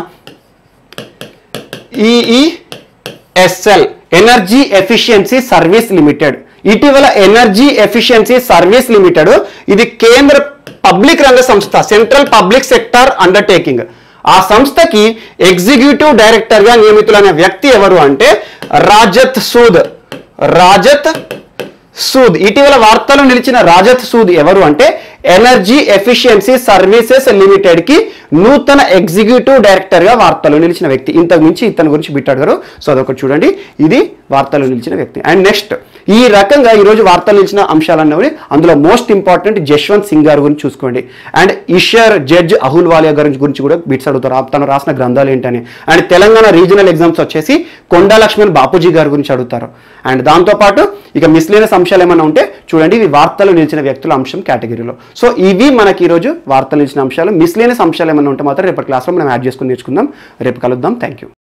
EESL energy efficiency service limited ఇటీవల ఎనర్జీ ఎఫిషియన్సీ సర్వీస్ లిమిటెడ్ ఇది కేంద్ర పబ్లిక్ రంగ సంస్థ సెంట్రల్ పబ్లిక్ సెక్టార్ అండర్టేకింగ్ ఆ సంస్థకి ఎగ్జిక్యూటివ్ డైరెక్టర్ గా నియమితులైన వ్యక్తి ఎవరు అంటే రాజత్ సూద్ రాజత్ సూద్ ఇటీవల వార్తలు నిలిచిన రాజత్ సూద్ ఎవరు అంటే ఎనర్జీ ఎఫిషియన్సీ సర్వీసెస్ లిమిటెడ్ కి నూతన ఎగ్జిక్యూటివ్ డైరెక్టర్ గా వార్తలు నిలిచిన వ్యక్తి ఇంతకు మించి ఇతని గురించి బిట్టాడు సో అదొకటి చూడండి ఇది వార్తలు నిలిచిన వ్యక్తి అండ్ నెక్స్ట్ ఈ రకంగా ఈ రోజు వార్తలు నిలిచిన అంశాలన్నవి అందులో మోస్ట్ ఇంపార్టెంట్ జశ్వంత్ సింగ్ గారి గురించి చూసుకోండి అండ్ ఈశ్వర్ జడ్జ్ అహుల్ వాలియా గారి గురించి కూడా బిట్స్ అడుగుతారు ఆ తను రాసిన గ్రంథాలు ఏంటని అండ్ తెలంగాణ రీజనల్ ఎగ్జామ్స్ వచ్చేసి కొండా లక్ష్మణ్ బాపూజీ గారి గురించి అడుగుతారు అండ్ దాంతోపాటు ఇక మిస్లేనస్ అంశాలు ఏమైనా ఉంటే చూడండి ఇవి వార్తలు నిలిచిన వ్యక్తుల అంశం కేటగిరీలో సో ఇవి మనకి ఈరోజు వార్తలు నిలిచిన అంశాలు మిస్లేనస్ అంశాలు ఏమైనా ఉంటే మాత్రం రేపటి క్లాస్లో మనం యాడ్ చేసుకుని నేర్చుకుందాం రేపు కలుద్దాం థ్యాంక్ యూ